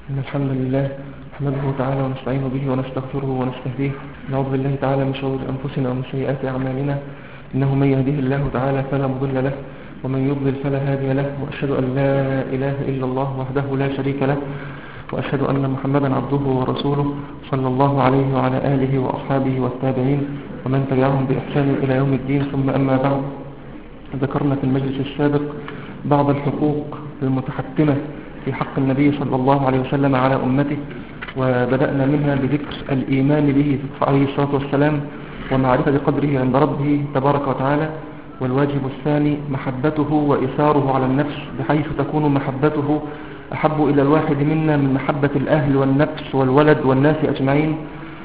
إن الحمد لله نحمده تعالى ونستعين به ونستغفره ونستهديه نعوذ بالله تعالى من شرور أنفسنا ومن سيئات أعمالنا إنه من يهده الله تعالى فلا مضل له ومن يضلل فلا هادي له وأشهد أن لا إله إلا الله وحده لا شريك له وأشهد أن محمدا عبده ورسوله صلى الله عليه وعلى آله وأصحابه والتابعين ومن تبعهم بإحسان إلى يوم الدين ثم أما بعد ذكرنا في المجلس السابق بعض الحقوق المتحتمة في حق النبي صلى الله عليه وسلم على أمته وبدأنا منها بذكر الإيمان به عليه الصلاة والسلام ومعرفة قدره عند ربه تبارك وتعالى والواجب الثاني محبته وإثاره على النفس بحيث تكون محبته أحب إلى الواحد منا من محبة الأهل والنفس والولد والناس أجمعين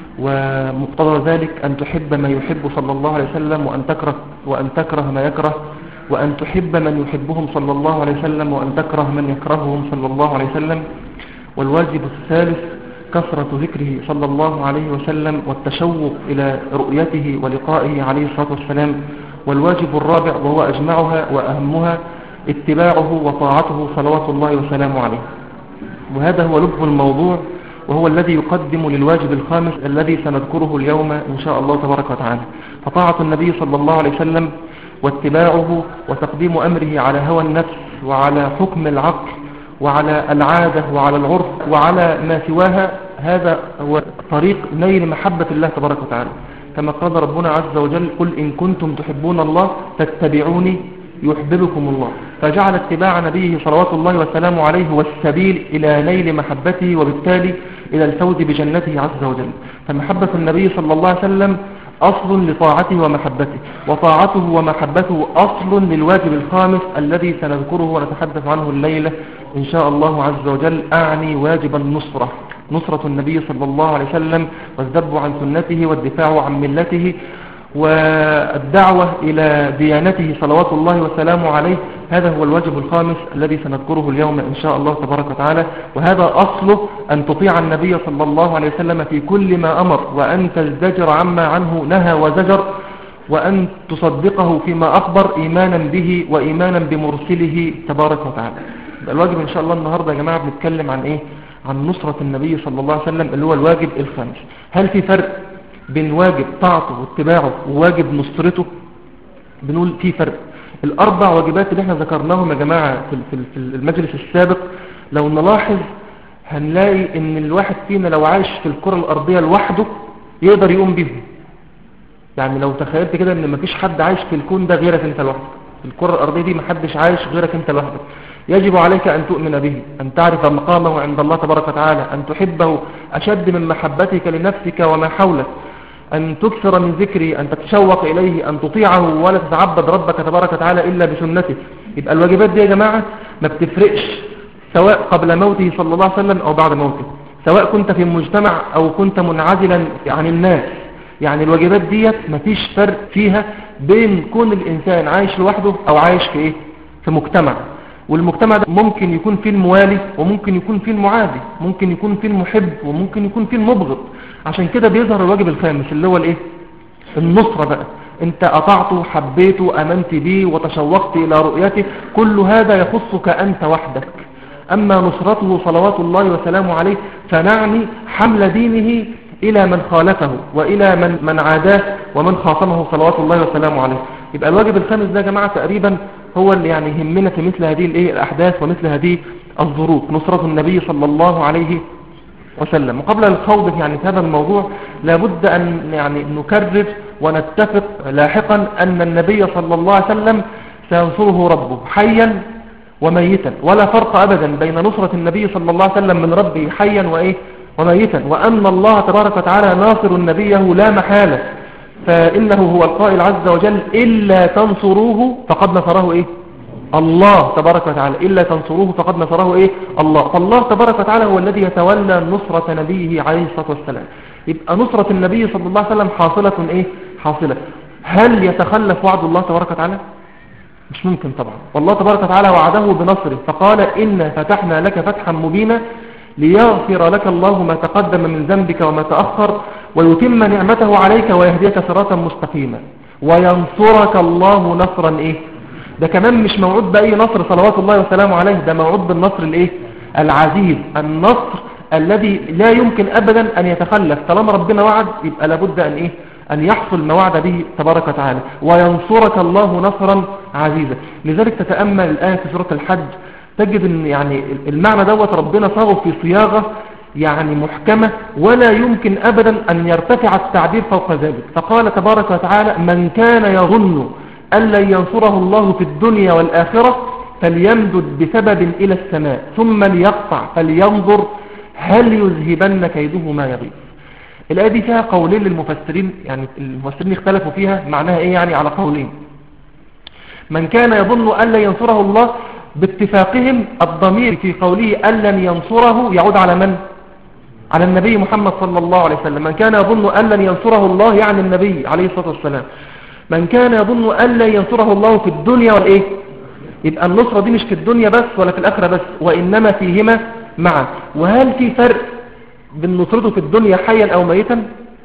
ومقتضى ذلك أن تحب ما يحب صلى الله عليه وسلم وأن تكره, وأن تكره ما يكره وأن تحب من يحبهم صلى الله عليه وسلم وأن تكره من يكرههم صلى الله عليه وسلم والواجب الثالث كثرة ذكره صلى الله عليه وسلم والتشوق إلى رؤيته ولقائه عليه الصلاة والسلام والواجب الرابع وهو أجمعها وأهمها اتباعه وطاعته صلوات الله وسلامه عليه وهذا هو لب الموضوع وهو الذي يقدم للواجب الخامس الذي سنذكره اليوم إن شاء الله تبارك وتعالى فطاعة النبي صلى الله عليه وسلم واتباعه وتقديم أمره على هوى النفس وعلى حكم العقل وعلى العادة وعلى العرف وعلى ما سواها هذا هو طريق نيل محبة الله تبارك وتعالى كما قال ربنا عز وجل قل إن كنتم تحبون الله فاتبعوني يحببكم الله فجعل اتباع نبيه صلوات الله وسلامه عليه هو السبيل إلى نيل محبته وبالتالي إلى الفوز بجنته عز وجل فمحبة النبي صلى الله عليه وسلم أصل لطاعته ومحبته وطاعته ومحبته أصل للواجب الخامس الذي سنذكره ونتحدث عنه الليلة إن شاء الله عز وجل أعني واجب النصرة نصرة النبي صلى الله عليه وسلم والذب عن سنته والدفاع عن ملته والدعوة إلى ديانته صلوات الله وسلامه عليه هذا هو الواجب الخامس الذي سنذكره اليوم إن شاء الله تبارك وتعالى وهذا أصله أن تطيع النبي صلى الله عليه وسلم في كل ما أمر وأن تزدجر عما عنه نهى وزجر وأن تصدقه فيما أخبر إيمانا به وإيمانا بمرسله تبارك وتعالى الواجب إن شاء الله النهاردة يا جماعة بنتكلم عن إيه عن نصرة النبي صلى الله عليه وسلم اللي هو الواجب الخامس هل في فرق بين واجب طاعته واتباعه وواجب نصرته بنقول في فرق الأربع واجبات اللي احنا ذكرناهم يا جماعة في المجلس السابق لو نلاحظ هنلاقي ان الواحد فينا لو عايش في الكرة الأرضية لوحده يقدر يقوم بيهم يعني لو تخيلت كده ان مفيش حد عايش في الكون ده غيرك انت لوحدك الكرة الأرضية دي محدش عايش غيرك انت لوحدك يجب عليك أن تؤمن به أن تعرف مقامه عند الله تبارك وتعالى أن تحبه أشد من محبتك لنفسك وما حولك أن تكثر من ذكري أن تتشوق إليه أن تطيعه ولا تتعبد ربك تبارك وتعالى إلا بسنته يبقى الواجبات دي يا جماعة ما بتفرقش سواء قبل موته صلى الله عليه وسلم أو بعد موته سواء كنت في المجتمع أو كنت منعزلا عن الناس يعني الواجبات ديت مفيش فرق فيها بين كون الإنسان عايش لوحده أو عايش في إيه؟ في مجتمع والمجتمع ده ممكن يكون فيه الموالي وممكن يكون فيه المعادي ممكن يكون فيه المحب وممكن يكون فيه المبغض عشان كده بيظهر الواجب الخامس اللي هو الايه النصرة بقى انت اطعته حبيته امنت بيه وتشوقت الى رؤيته كل هذا يخصك انت وحدك اما نصرته صلوات الله وسلامه عليه فنعني حمل دينه الى من خالفه والى من, من عاداه ومن خاصمه صلوات الله وسلامه عليه يبقى الواجب الخامس ده يا جماعة تقريبا هو اللي يعني يهمنا في مثل هذه الايه الاحداث ومثل هذه الظروف نصرة النبي صلى الله عليه وسلم وقبل الخوض يعني في هذا الموضوع لابد أن يعني نكرر ونتفق لاحقا أن النبي صلى الله عليه وسلم سينصره ربه حيا وميتا ولا فرق أبدا بين نصرة النبي صلى الله عليه وسلم من ربه حيا وإيه وميتا وأن الله تبارك وتعالى ناصر نبيه لا محالة فإنه هو القائل عز وجل إلا تنصروه فقد نصره إيه الله تبارك وتعالى إلا تنصروه فقد نصره إيه الله فالله تبارك وتعالى هو الذي يتولى نصرة نبيه عليه الصلاة والسلام يبقى نصرة النبي صلى الله عليه وسلم حاصلة إيه حاصلة هل يتخلف وعد الله تبارك وتعالى مش ممكن طبعا والله تبارك وتعالى وعده بنصره فقال إن فتحنا لك فتحا مبينا ليغفر لك الله ما تقدم من ذنبك وما تأخر ويتم نعمته عليك ويهديك صراطا مستقيما وينصرك الله نصرا إيه ده كمان مش موعود بأي نصر صلوات الله وسلامه عليه ده موعود بالنصر الايه العزيز النصر الذي لا يمكن أبدا أن يتخلف طالما ربنا وعد يبقى لابد أن إيه أن يحصل ما وعد به تبارك وتعالى وينصرك الله نصرا عزيزا لذلك تتأمل الآية في سورة الحج تجد أن يعني المعنى دوت ربنا صاغه في صياغة يعني محكمة ولا يمكن أبدا أن يرتفع التعبير فوق ذلك فقال تبارك وتعالى من كان يظن أن لن ينصره الله في الدنيا والآخرة فليمدد بسبب إلى السماء ثم ليقطع فلينظر هل يذهبن كيده ما يغيب الآية دي فيها قولين للمفسرين يعني المفسرين اختلفوا فيها معناها ايه يعني على قولين من كان يظن أن لن ينصره الله باتفاقهم الضمير في قوله أن لن ينصره يعود على من؟ على النبي محمد صلى الله عليه وسلم من كان يظن أن لن ينصره الله يعني النبي عليه الصلاة والسلام من كان يظن أن لن ينصره الله في الدنيا والإيه يبقى النصرة دي مش في الدنيا بس ولا في الآخرة بس وإنما فيهما معا وهل في فرق بين نصرته في الدنيا حيا أو ميتا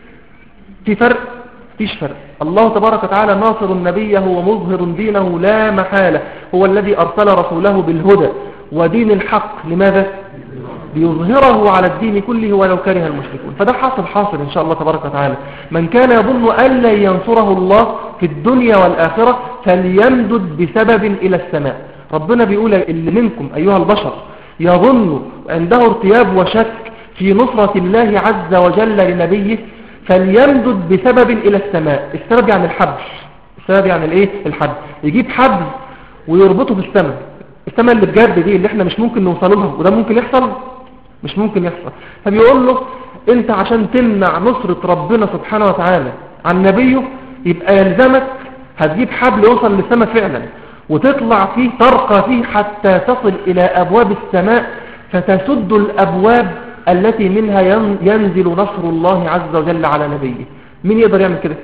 في فرق فيش فرق الله تبارك وتعالى ناصر النبي هو مظهر دينه لا محالة هو الذي أرسل رسوله بالهدى ودين الحق لماذا ليظهره على الدين كله ولو كره المشركون فده حاصل حاصل إن شاء الله تبارك وتعالى من كان يظن أن لن ينصره الله في الدنيا والآخرة فليمدد بسبب إلى السماء ربنا بيقول اللي منكم أيها البشر يظن عنده ارتياب وشك في نصرة الله عز وجل لنبيه فليمدد بسبب إلى السماء السبب يعني الحبل السبب يعني الايه الحبل يجيب حبل ويربطه بالسماء السماء اللي بجد دي اللي احنا مش ممكن نوصل لها وده ممكن يحصل مش ممكن يحصل فبيقول له انت عشان تمنع نصرة ربنا سبحانه وتعالى عن نبيه يبقى يلزمك هتجيب حبل يوصل للسماء فعلا وتطلع فيه ترقى فيه حتى تصل إلى أبواب السماء فتسد الأبواب التي منها ينزل نصر الله عز وجل على نبيه مين يقدر يعمل كده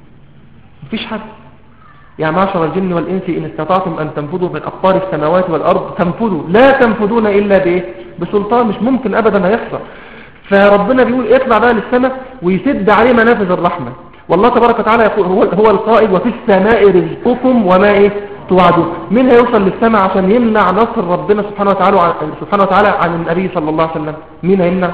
مفيش حد يا معشر الجن والإنس إن استطعتم أن تنفذوا من أقطار السماوات والأرض تنفذوا لا تنفذون إلا بإيه بسلطان مش ممكن أبدا هيحصل فربنا بيقول اطلع بقى للسماء ويسد عليه منافذ الرحمة والله تبارك وتعالى يقول هو, هو القائد وفي السماء رزقكم وما إيه توعدون مين هيوصل للسماء عشان يمنع نصر ربنا سبحانه وتعالى سبحانه وتعالى عن النبي صلى الله عليه وسلم مين هيمنع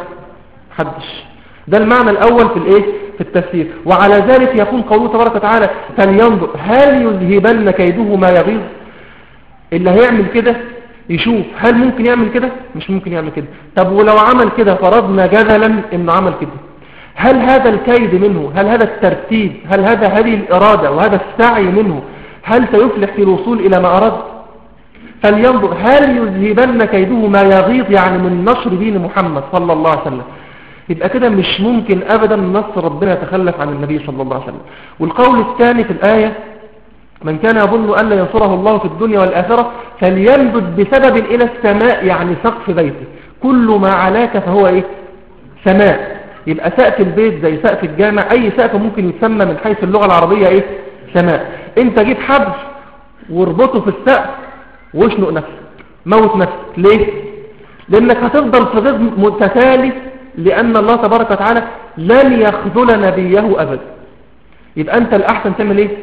حدش ده المعنى الأول في الايه في التفسير وعلى ذلك يكون قوله تبارك وتعالى فلينظر هل يذهبن كيده ما يغيظ اللي هيعمل كده يشوف هل ممكن يعمل كده مش ممكن يعمل كده طب ولو عمل كده فرضنا جدلا انه عمل كده هل هذا الكيد منه هل هذا الترتيب هل هذا هذه الإرادة وهذا السعي منه هل سيفلح في الوصول إلى ما أراد فلينظر هل يذهبن كيده ما يغيظ يعني من نشر دين محمد صلى الله عليه وسلم يبقى كده مش ممكن أبدا نص ربنا يتخلف عن النبي صلى الله عليه وسلم والقول الثاني في الآية من كان يظن أن ينصره الله في الدنيا والآخرة فليمدد بسبب إلى السماء يعني سقف بيته كل ما علاك فهو إيه سماء يبقى سقف البيت زي سقف الجامع أي سقف ممكن يسمى من حيث اللغة العربية إيه سماء انت جيب حبل واربطه في السقف واشنق نفسك موت نفسك ليه لانك هتفضل في غيظ متتالي لان الله تبارك وتعالى لن يخذل نبيه ابدا يبقى انت الاحسن تعمل ايه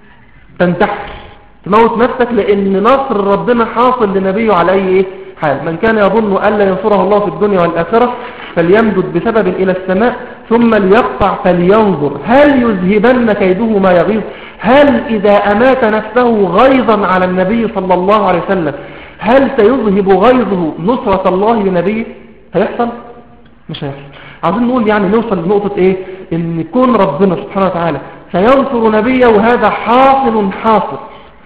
تنتحر تموت نفسك لان نصر ربنا حاصل لنبيه على اي ايه حال من كان يظن أن لا ينصره الله في الدنيا والآخرة فليمدد بسبب إلى السماء ثم ليقطع فلينظر هل يذهبن كيده ما يغيظ هل إذا أمات نفسه غيظا على النبي صلى الله عليه وسلم هل سيذهب غيظه نصرة الله لنبيه هيحصل مش هيحصل عايزين نقول يعني نوصل لنقطة ايه ان كون ربنا سبحانه وتعالى سينصر نبيه وهذا حاصل حاصل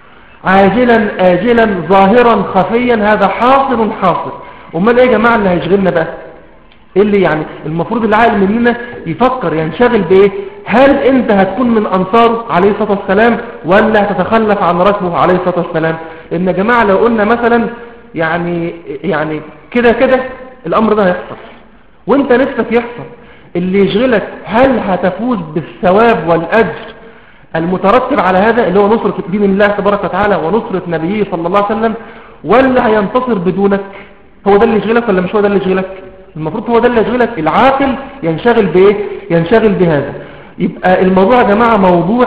عاجلا آجلا ظاهرا خفيا هذا حاصل حاصل امال ايه يا جماعة اللي هيشغلنا بقى ايه اللي يعني المفروض العقل مننا يفكر ينشغل بايه هل انت هتكون من انصاره عليه الصلاة والسلام ولا هتتخلف عن ركبه عليه الصلاة والسلام ان يا جماعة لو قلنا مثلا يعني يعني كده كده الامر ده هيحصل وانت نفسك يحصل اللي يشغلك هل هتفوز بالثواب والاجر المترتب على هذا اللي هو نصرة دين الله تبارك وتعالى ونصرة نبيه صلى الله عليه وسلم ولا هينتصر بدونك هو ده اللي يشغلك ولا مش هو ده اللي يشغلك المفروض هو ده اللي يشغلك العاقل ينشغل بايه ينشغل بهذا يبقى الموضوع يا جماعة موضوع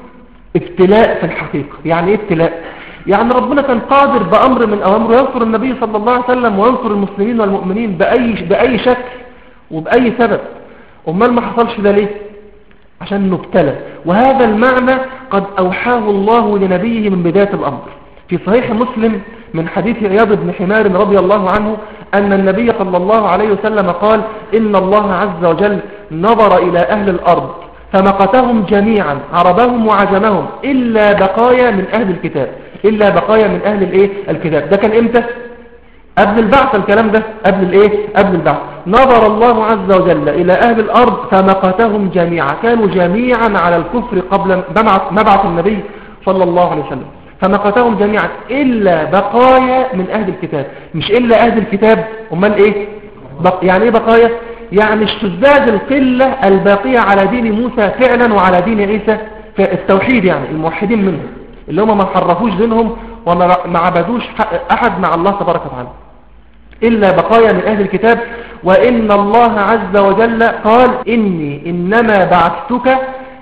ابتلاء في الحقيقة يعني ايه ابتلاء يعني ربنا كان قادر بأمر من أوامره ينصر النبي صلى الله عليه وسلم وينصر المسلمين والمؤمنين بأي, بأي شكل وبأي سبب أمال ما حصلش ده ليه عشان نبتلى وهذا المعنى قد أوحاه الله لنبيه من بداية الأمر في صحيح مسلم من حديث عياض بن حمار رضي الله عنه أن النبي صلى الله عليه وسلم قال إن الله عز وجل نظر إلى أهل الأرض فمقتهم جميعا عربهم وعجمهم إلا بقايا من أهل الكتاب إلا بقايا من أهل الإيه؟ الكتاب ده كان إمتى قبل البعث الكلام ده قبل الايه قبل البعث نظر الله عز وجل الى اهل الارض فمقتهم جميعا كانوا جميعا على الكفر قبل مبعث النبي صلى الله عليه وسلم فمقتهم جميعا الا بقايا من اهل الكتاب مش الا اهل الكتاب امال ايه بق... يعني ايه بقايا يعني الشذاذ القلة الباقية على دين موسى فعلا وعلى دين عيسى التوحيد يعني الموحدين منهم اللي هم ما حرفوش دينهم وما عبدوش احد مع الله تبارك وتعالى إلا بقايا من أهل الكتاب وإن الله عز وجل قال إني إنما بعثتك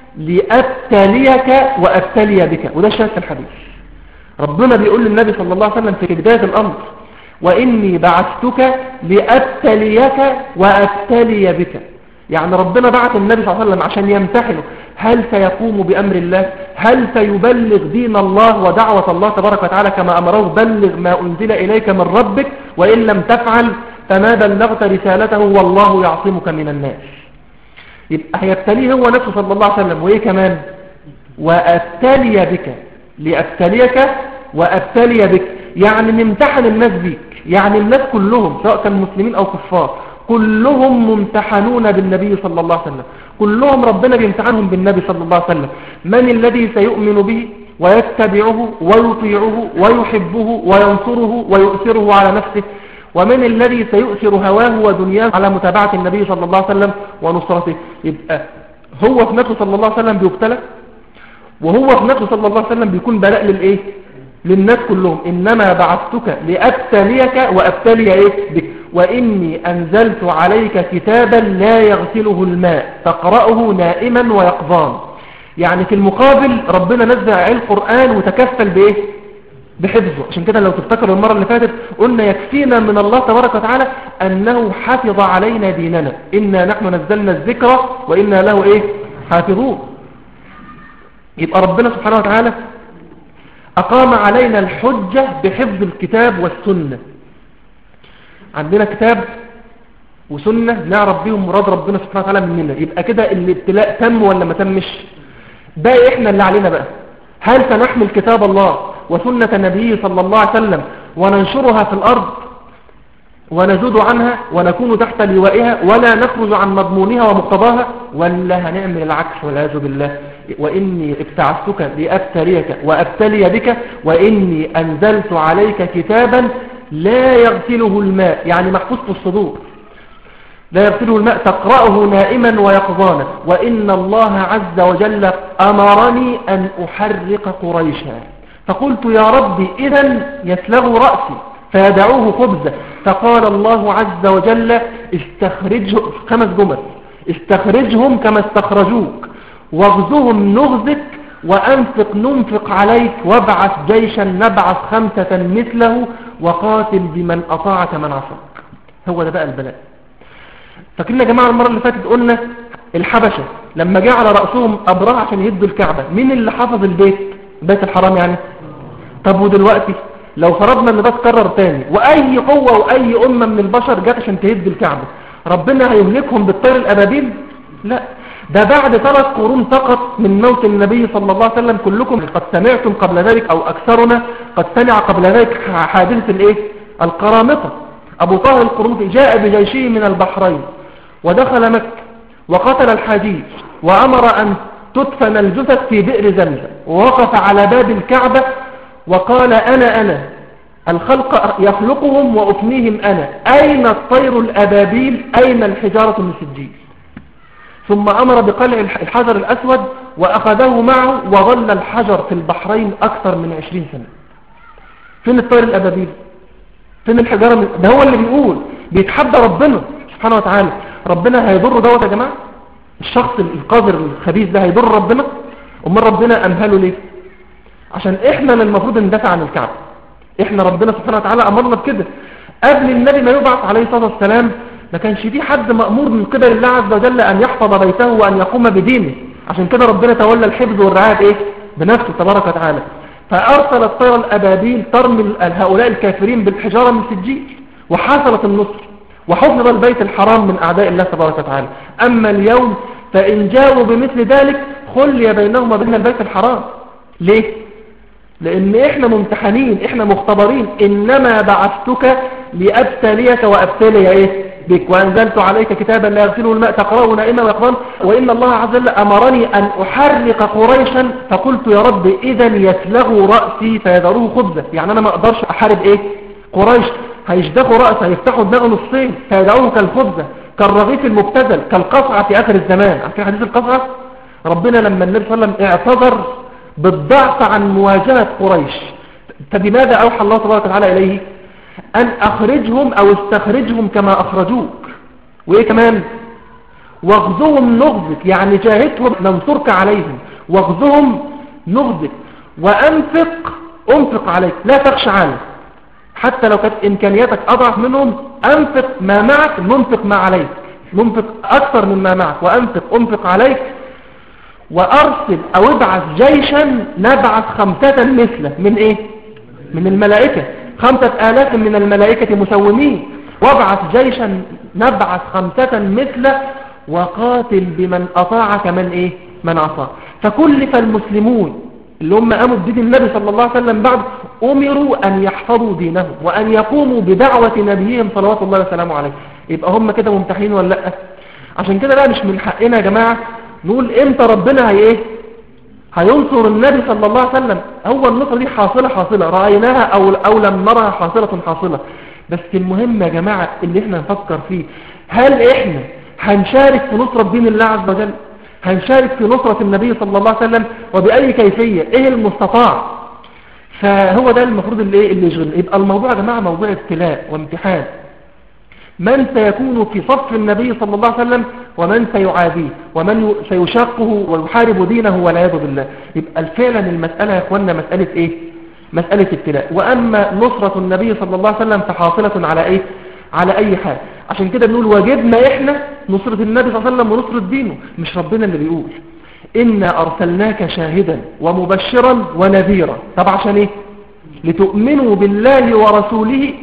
لأبتليك وأبتلي بك وده شاهد الحديث ربنا بيقول للنبي صلى الله عليه وسلم في بداية الأمر وإني بعثتك لأبتليك وأبتلي بك يعني ربنا بعث النبي صلى الله عليه وسلم عشان يمتحنه هل سيقوم بأمر الله هل سيبلغ دين الله ودعوة الله تبارك وتعالى كما أمره بلغ ما أنزل إليك من ربك وإن لم تفعل فما بلغت رسالته والله يعصمك من الناس يبقى هيبتليه هو نفسه صلى الله عليه وسلم وإيه كمان وأبتلي بك لأبتليك وأبتلي بك يعني نمتحن الناس بيك يعني الناس كلهم سواء كان مسلمين أو كفار كلهم ممتحنون بالنبي صلى الله عليه وسلم كلهم ربنا بيمتحنهم بالنبي صلى الله عليه وسلم من الذي سيؤمن به ويتبعه ويطيعه ويحبه وينصره ويؤثره على نفسه ومن الذي سيؤثر هواه ودنياه على متابعة النبي صلى الله عليه وسلم ونصرته يبقى هو في نفسه صلى الله عليه وسلم بيبتلى وهو في نفسه صلى الله عليه وسلم بيكون بلاء للإيه للناس كلهم إنما بعثتك لأبتليك وأبتلي إيه بك وإني أنزلت عليك كتابا لا يغسله الماء تقرأه نائما ويقظان يعني في المقابل ربنا نزل عليه القرآن وتكفل بإيه بحفظه عشان كده لو تفتكروا المرة اللي فاتت قلنا يكفينا من الله تبارك وتعالى أنه حفظ علينا ديننا إنا نحن نزلنا الذكر وإنا له إيه حافظون يبقى ربنا سبحانه وتعالى أقام علينا الحجة بحفظ الكتاب والسنة عندنا كتاب وسنة نعرف بيهم مراد ربنا سبحانه وتعالى مننا يبقى كده الابتلاء تم ولا ما تمش باقي احنا اللي علينا بقى هل سنحمل كتاب الله وسنة نبيه صلى الله عليه وسلم وننشرها في الأرض ونزود عنها ونكون تحت لوائها ولا نخرج عن مضمونها ومقتضاها ولا هنعمل العكس والعياذ بالله وإني ابتعثتك لأبتليك وأبتلي بك وإني أنزلت عليك كتابا لا يغسله الماء يعني محفوظ في الصدور لا يغسله الماء تقرأه نائما ويقظانا وإن الله عز وجل أمرني أن أحرق قريشا فقلت يا ربي إذا يسلغ رأسي فيدعوه خبزة فقال الله عز وجل استخرجه خمس جمل استخرجهم كما استخرجوك واغزهم نغزك وأنفق ننفق عليك وابعث جيشا نبعث خمسة مثله وقاتل بمن أطاعك من عصاك هو ده بقى البلاء فكنا يا جماعة المرة اللي فاتت قلنا الحبشة لما جاء على رأسهم أبراه عشان يهدوا الكعبة مين اللي حفظ البيت بيت الحرام يعني طب ودلوقتي لو فرضنا ان ده اتكرر تاني واي قوة واي امة من البشر جات عشان تهد الكعبة ربنا هيهلكهم بالطير الابابيل لا ده بعد ثلاث قرون فقط من موت النبي صلى الله عليه وسلم كلكم قد سمعتم قبل ذلك او اكثرنا قد سمع قبل ذلك حادثة الايه القرامطة ابو طاهر القرمطي جاء بجيشه من البحرين ودخل مكة وقتل الحديث وامر ان تدفن الجثث في بئر زمزم ووقف على باب الكعبة وقال أنا أنا الخلق يخلقهم وأفنيهم أنا أين الطير الأبابيل أين الحجارة من سجيل ثم أمر بقلع الحجر الأسود وأخذه معه وظل الحجر في البحرين أكثر من عشرين سنة فين الطير الأبابيل فين الحجارة من... ده هو اللي بيقول بيتحدى ربنا سبحانه وتعالى ربنا هيضر دوت يا جماعة الشخص القادر الخبيث ده هيضر ربنا امال ربنا أمهله ليه عشان احنا اللي المفروض ندافع عن الكعبة احنا ربنا سبحانه وتعالى امرنا بكده قبل النبي ما يبعث عليه الصلاة والسلام ما كانش في حد مأمور من قبل الله عز وجل أن يحفظ بيته وأن يقوم بدينه عشان كده ربنا تولى الحفظ والرعاية إيه؟ بنفسه تبارك وتعالى فأرسل الطير الأبابيل ترمي هؤلاء الكافرين بالحجارة من سجيل وحصلت النصر وحفظ البيت الحرام من أعداء الله تبارك وتعالى أما اليوم فإن جاءوا بمثل ذلك خلي بينهم وبين البيت الحرام ليه؟ لأن إحنا ممتحنين إحنا مختبرين إنما بعثتك لأبتليك وأبتلي إيه؟ بك وأنزلت عليك كتابا لا يغسله الماء تقرأه نائما ويقضان وإن الله عز وجل أمرني أن أحرق قريشا فقلت يا رب إذا يسلغوا رأسي فيذروه خبزة يعني أنا ما أقدرش أحارب إيه قريش هيشدخوا رأسه هيفتحوا دماغه نصين فيدعوه كالخبزة كالرغيف المبتذل كالقصعة في آخر الزمان عارفين حديث القصعة ربنا لما النبي صلى الله عليه وسلم اعتذر بالضعف عن مواجهة قريش فبماذا أوحى الله تبارك وتعالى إليه أن أخرجهم أو استخرجهم كما أخرجوك وإيه كمان واغزوهم نغزك يعني جاهدهم ننصرك عليهم واغزوهم نغزك وأنفق أنفق عليك لا تخشى عنه حتى لو كانت إمكانياتك أضعف منهم أنفق ما معك ننفق ما عليك ننفق أكثر مما معك وأنفق أنفق عليك وأرسل أو ابعث جيشا نبعث خمسة مثله من إيه من الملائكة خمسة آلاف من الملائكة مسومين وابعث جيشا نبعث خمسة مثله وقاتل بمن أطاعك من إيه من عصى فكلف المسلمون اللي هم قاموا بدين النبي صلى الله عليه وسلم بعد أمروا أن يحفظوا دينهم وأن يقوموا بدعوة نبيهم صلوات الله وسلامه عليه يبقى هم كده ممتحين ولا لا عشان كده بقى مش من حقنا يا جماعة نقول امتى ربنا هي ايه هينصر النبي صلى الله عليه وسلم هو النصر دي حاصلة حاصلة رأيناها أو, أو لم نرها حاصلة حاصلة بس المهم يا جماعة اللي احنا نفكر فيه هل احنا هنشارك في نصرة دين الله عز وجل هنشارك في نصرة النبي صلى الله عليه وسلم وبأي كيفية ايه المستطاع فهو ده المفروض اللي ايه اللي يشغل يبقى الموضوع يا جماعة موضوع ابتلاء وامتحان من سيكون في صف النبي صلى الله عليه وسلم ومن سيعاديه ومن سيشاقه ويحارب دينه والعياذ بالله يبقى فعلا المسألة يا اخوانا مسألة ايه مسألة ابتلاء وأما نصرة النبي صلى الله عليه وسلم فحاصلة على ايه على اي حال عشان كده بنقول واجبنا احنا نصرة النبي صلى الله عليه وسلم ونصرة دينه مش ربنا اللي بيقول إنا أرسلناك شاهدا ومبشرا ونذيرا طب عشان ايه لتؤمنوا بالله ورسوله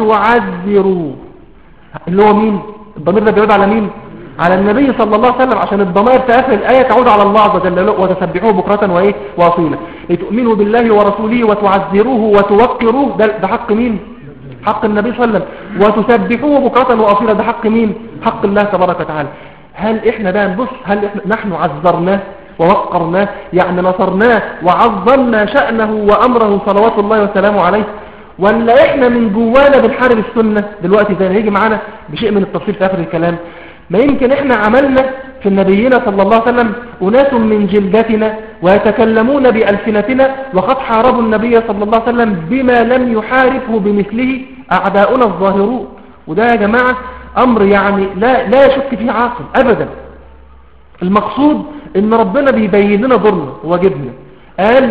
وتعذروه اللي هو مين الضمير ده بيعود على مين على النبي صلى الله عليه وسلم عشان الضمائر في آخر الآية تعود على الله عز وجل وتسبحوه بكرة وإيه وأصيلا لتؤمنوا بالله ورسوله وتعذروه وتوقروه ده, ده حق مين حق النبي صلى الله عليه وسلم وتسبحوه بكرة وأصيلا ده حق مين حق الله تبارك وتعالى هل إحنا بقى نبص هل إحنا نحن عذرناه ووقرناه يعني نصرناه وعظمنا شأنه وأمره صلوات الله وسلامه عليه ولا احنا من جوانا بنحارب السنة دلوقتي زي ما هيجي معانا بشيء من التفصيل في آخر الكلام ما يمكن احنا عملنا في نبينا صلى الله عليه وسلم أناس من جلدتنا ويتكلمون بألسنتنا وقد حاربوا النبي صلى الله عليه وسلم بما لم يحاربه بمثله أعداؤنا الظاهرون وده يا جماعة أمر يعني لا, لا يشك فيه عاقل أبدا المقصود ان ربنا بيبين لنا ضرنا وواجبنا قال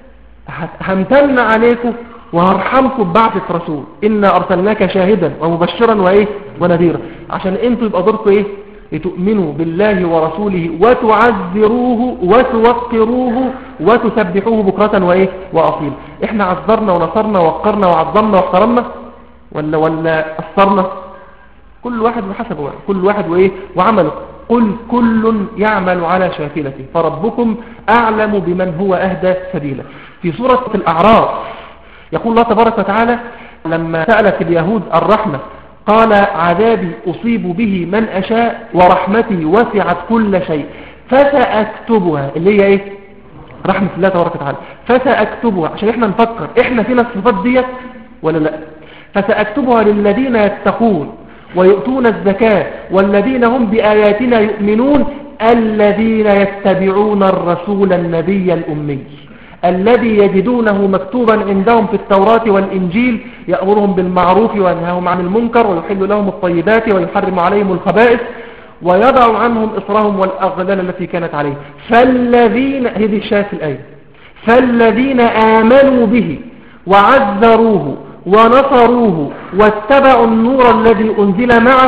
همتن عليكم وهرحمكم ببعثة رسول إنا أرسلناك شاهدا ومبشرا وإيه ونذيرا عشان أنتوا يبقى دوركم إيه لتؤمنوا بالله ورسوله وتعذروه وتوقروه وتسبحوه بكرة وإيه وأصيل إحنا عذرنا ونصرنا ووقرنا وعظمنا واحترمنا ولا ولا أثرنا كل واحد بحسبه كل واحد وإيه وعمله قل كل يعمل على شاكلته فربكم أعلم بمن هو أهدى سبيلا في سورة الأعراف يقول الله تبارك وتعالى لما سألت اليهود الرحمة قال عذابي أصيب به من أشاء ورحمتي وسعت كل شيء فسأكتبها اللي هي إيه رحمة الله تبارك وتعالى فسأكتبها عشان إحنا نفكر إحنا فينا الصفات ديت ولا لا فسأكتبها للذين يتقون ويؤتون الزكاة والذين هم بآياتنا يؤمنون الذين يتبعون الرسول النبي الأمي الذي يجدونه مكتوبا عندهم في التوراة والإنجيل يأمرهم بالمعروف وينهاهم عن المنكر ويحل لهم الطيبات ويحرم عليهم الخبائث ويضع عنهم إصرهم والأغلال التي كانت عليهم فالذين هذه الشاة الآية فالذين آمنوا به وعذروه ونصروه واتبعوا النور الذي أنزل معه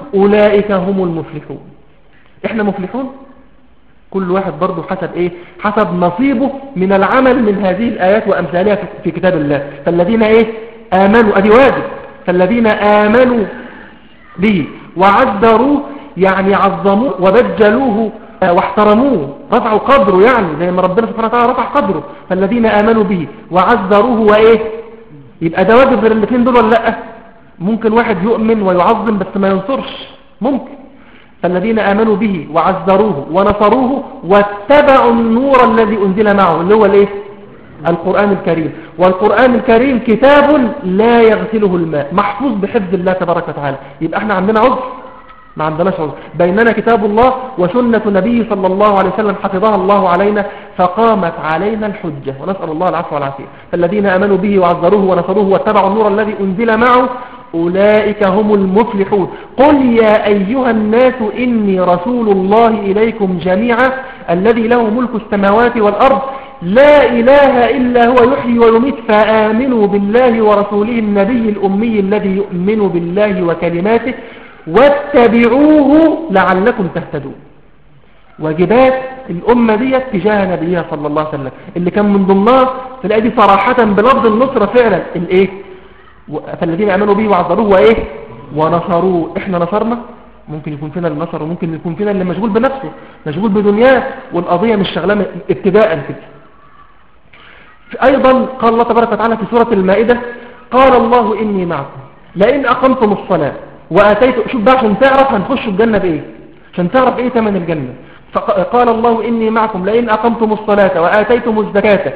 أولئك هم المفلحون احنا مفلحون كل واحد برضه حسب ايه حسب نصيبه من العمل من هذه الآيات وأمثالها في كتاب الله فالذين ايه آمنوا أدي واجب فالذين آمنوا به وعذروه يعني عظموه وبجلوه واحترموه رفعوا قدره يعني زي ما ربنا سبحانه وتعالى رفع قدره فالذين آمنوا به وعذروه وإيه يبقى ده واجب غير الاثنين دول ولا لا ممكن واحد يؤمن ويعظم بس ما ينصرش ممكن فالذين آمنوا به وعذروه ونصروه واتبعوا النور الذي أنزل معه اللي هو الايه القرآن الكريم والقرآن الكريم كتاب لا يغسله الماء محفوظ بحفظ الله تبارك وتعالى يبقى احنا عندنا عذر ما عندناش عذر بيننا كتاب الله وسنة نبي صلى الله عليه وسلم حفظها الله علينا فقامت علينا الحجة ونسأل الله العفو والعافية فالذين آمنوا به وعذروه ونصروه واتبعوا النور الذي أنزل معه أولئك هم المفلحون قل يا أيها الناس إني رسول الله إليكم جميعا الذي له ملك السماوات والأرض لا إله إلا هو يحيي ويميت فآمنوا بالله ورسوله النبي الأمي الذي يؤمن بالله وكلماته واتبعوه لعلكم تهتدون واجبات الأمة دي تجاه نبيها صلى الله عليه وسلم اللي كان من ضمنها في الآية دي صراحة بلفظ النصرة فعلا الايه فالذين امنوا به وعذروه وايه ونصروه احنا نصرنا ممكن يكون فينا النصر وممكن يكون فينا اللي مشغول بنفسه مشغول بدنياه والقضية مش شغلة ابتداء كده ايضا قال الله تبارك وتعالى في سورة المائدة قال الله اني معكم لئن اقمتم الصلاة واتيتم شوف بقى عشان تعرف هنخش الجنة بايه عشان تعرف ايه ثمن الجنة فقال الله اني معكم لئن اقمتم الصلاة واتيتم الزكاة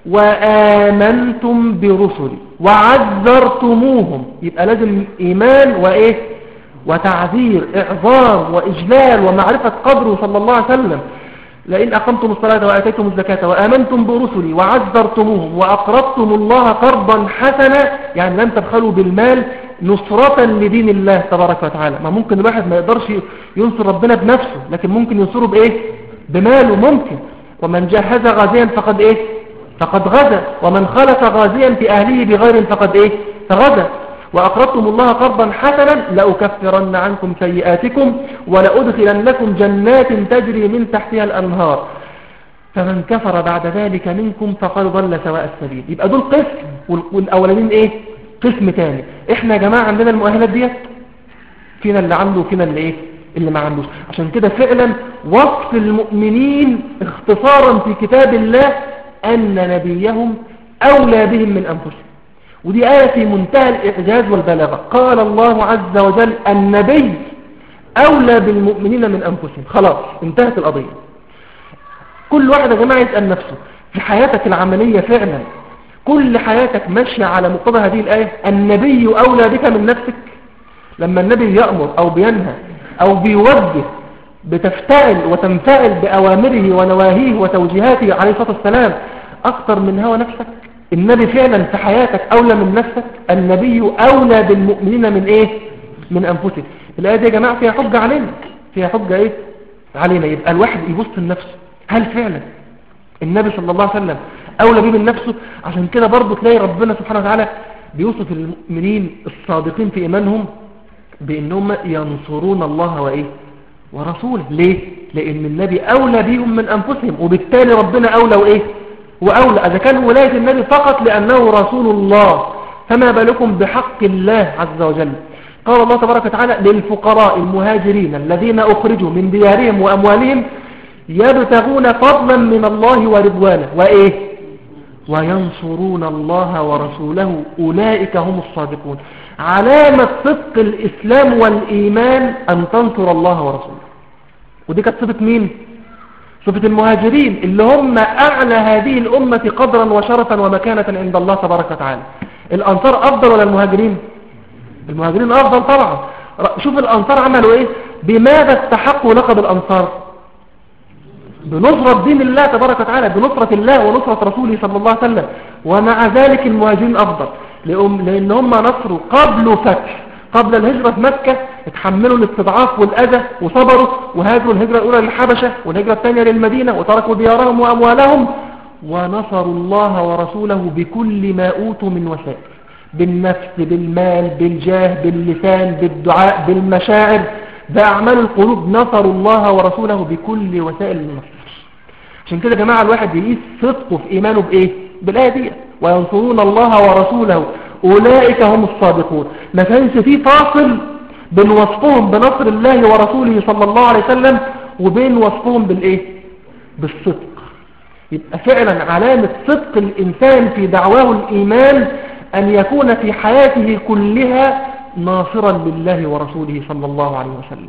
وآمنتم برسلي وعذرتموهم يبقى لازم إيمان وإيه وتعذير إعظام وإجلال ومعرفة قدره صلى الله عليه وسلم لئن أقمتم الصلاة وآتيتم الزكاة وآمنتم برسلي وعذرتموهم وأقرضتم الله قرضا حسنا يعني لم تبخلوا بالمال نصرة لدين الله تبارك وتعالى ما ممكن الواحد ما يقدرش ينصر ربنا بنفسه لكن ممكن ينصره بإيه بماله ممكن ومن جهز غازيا فقد إيه فقد غزا ومن خلف غازيا في أهله بغير فقد إيه فغزا وأقرضتم الله قرضا حسنا لأكفرن عنكم سيئاتكم ولأدخلنكم جنات تجري من تحتها الأنهار فمن كفر بعد ذلك منكم فقد ضل سواء السبيل يبقى دول قسم والأولين إيه قسم تاني إحنا يا جماعة عندنا المؤهلات ديت فينا اللي عنده وفينا اللي إيه اللي ما عندوش عشان كده فعلا وصف المؤمنين اختصارا في كتاب الله أن نبيهم أولى بهم من أنفسهم ودي آية في منتهى الإعجاز والبلاغة قال الله عز وجل النبي أولى بالمؤمنين من أنفسهم خلاص انتهت القضية كل واحد يا جماعة يسأل نفسه في حياتك العملية فعلا كل حياتك ماشية على مقتضى هذه الآية النبي أولى بك من نفسك لما النبي يأمر أو بينهى أو بيوجه بتفتعل وتنفعل بأوامره ونواهيه وتوجيهاته عليه الصلاة والسلام أكثر من هوى نفسك النبي فعلا في حياتك أولى من نفسك النبي أولى بالمؤمنين من إيه من أنفسهم الآية دي يا جماعة فيها حجة علينا فيها حجة إيه علينا يبقى الواحد يبص لنفسه هل فعلا النبي صلى الله عليه وسلم أولى به من نفسه عشان كده برضه تلاقي ربنا سبحانه وتعالى بيوصف المؤمنين الصادقين في إيمانهم بأنهم ينصرون الله وإيه ورسوله ليه لأن النبي أولى بهم من أنفسهم وبالتالي ربنا أولى وإيه وأولى إذا كان ولاية النبي فقط لأنه رسول الله فما بالكم بحق الله عز وجل قال الله تبارك وتعالى للفقراء المهاجرين الذين أخرجوا من ديارهم وأموالهم يبتغون فضلا من الله ورضوانه وإيه وينصرون الله ورسوله أولئك هم الصادقون علامة صدق الإسلام والإيمان أن تنصر الله ورسوله ودي كانت صفة مين صفة المهاجرين اللي هم أعلى هذه الأمة قدرا وشرفا ومكانة عند الله تبارك وتعالى الأنصار أفضل ولا المهاجرين المهاجرين أفضل طبعا شوف الأنصار عملوا إيه بماذا استحقوا لقب الأنصار بنصرة دين الله تبارك وتعالى بنصرة الله ونصرة رسوله صلى الله عليه وسلم ومع ذلك المهاجرين أفضل لأن هم نصروا قبل فتح قبل الهجرة في مكة اتحملوا الاستضعاف والأذى وصبروا وهاجروا الهجرة الأولى للحبشة والهجرة الثانية للمدينة وتركوا ديارهم وأموالهم ونصروا الله ورسوله بكل ما أوتوا من وسائل بالنفس بالمال بالجاه باللسان بالدعاء بالمشاعر بأعمال القلوب نصروا الله ورسوله بكل وسائل النصر عشان كده يا جماعة الواحد يقيس صدقه في إيمانه بإيه بالآية دي وينصرون الله ورسوله أولئك هم الصادقون ما كانش فيه فاصل بين وصفهم بنصر الله ورسوله صلى الله عليه وسلم وبين وصفهم بالإيه بالصدق يبقى فعلا علامة صدق الإنسان في دعواه الإيمان أن يكون في حياته كلها ناصرا لله ورسوله صلى الله عليه وسلم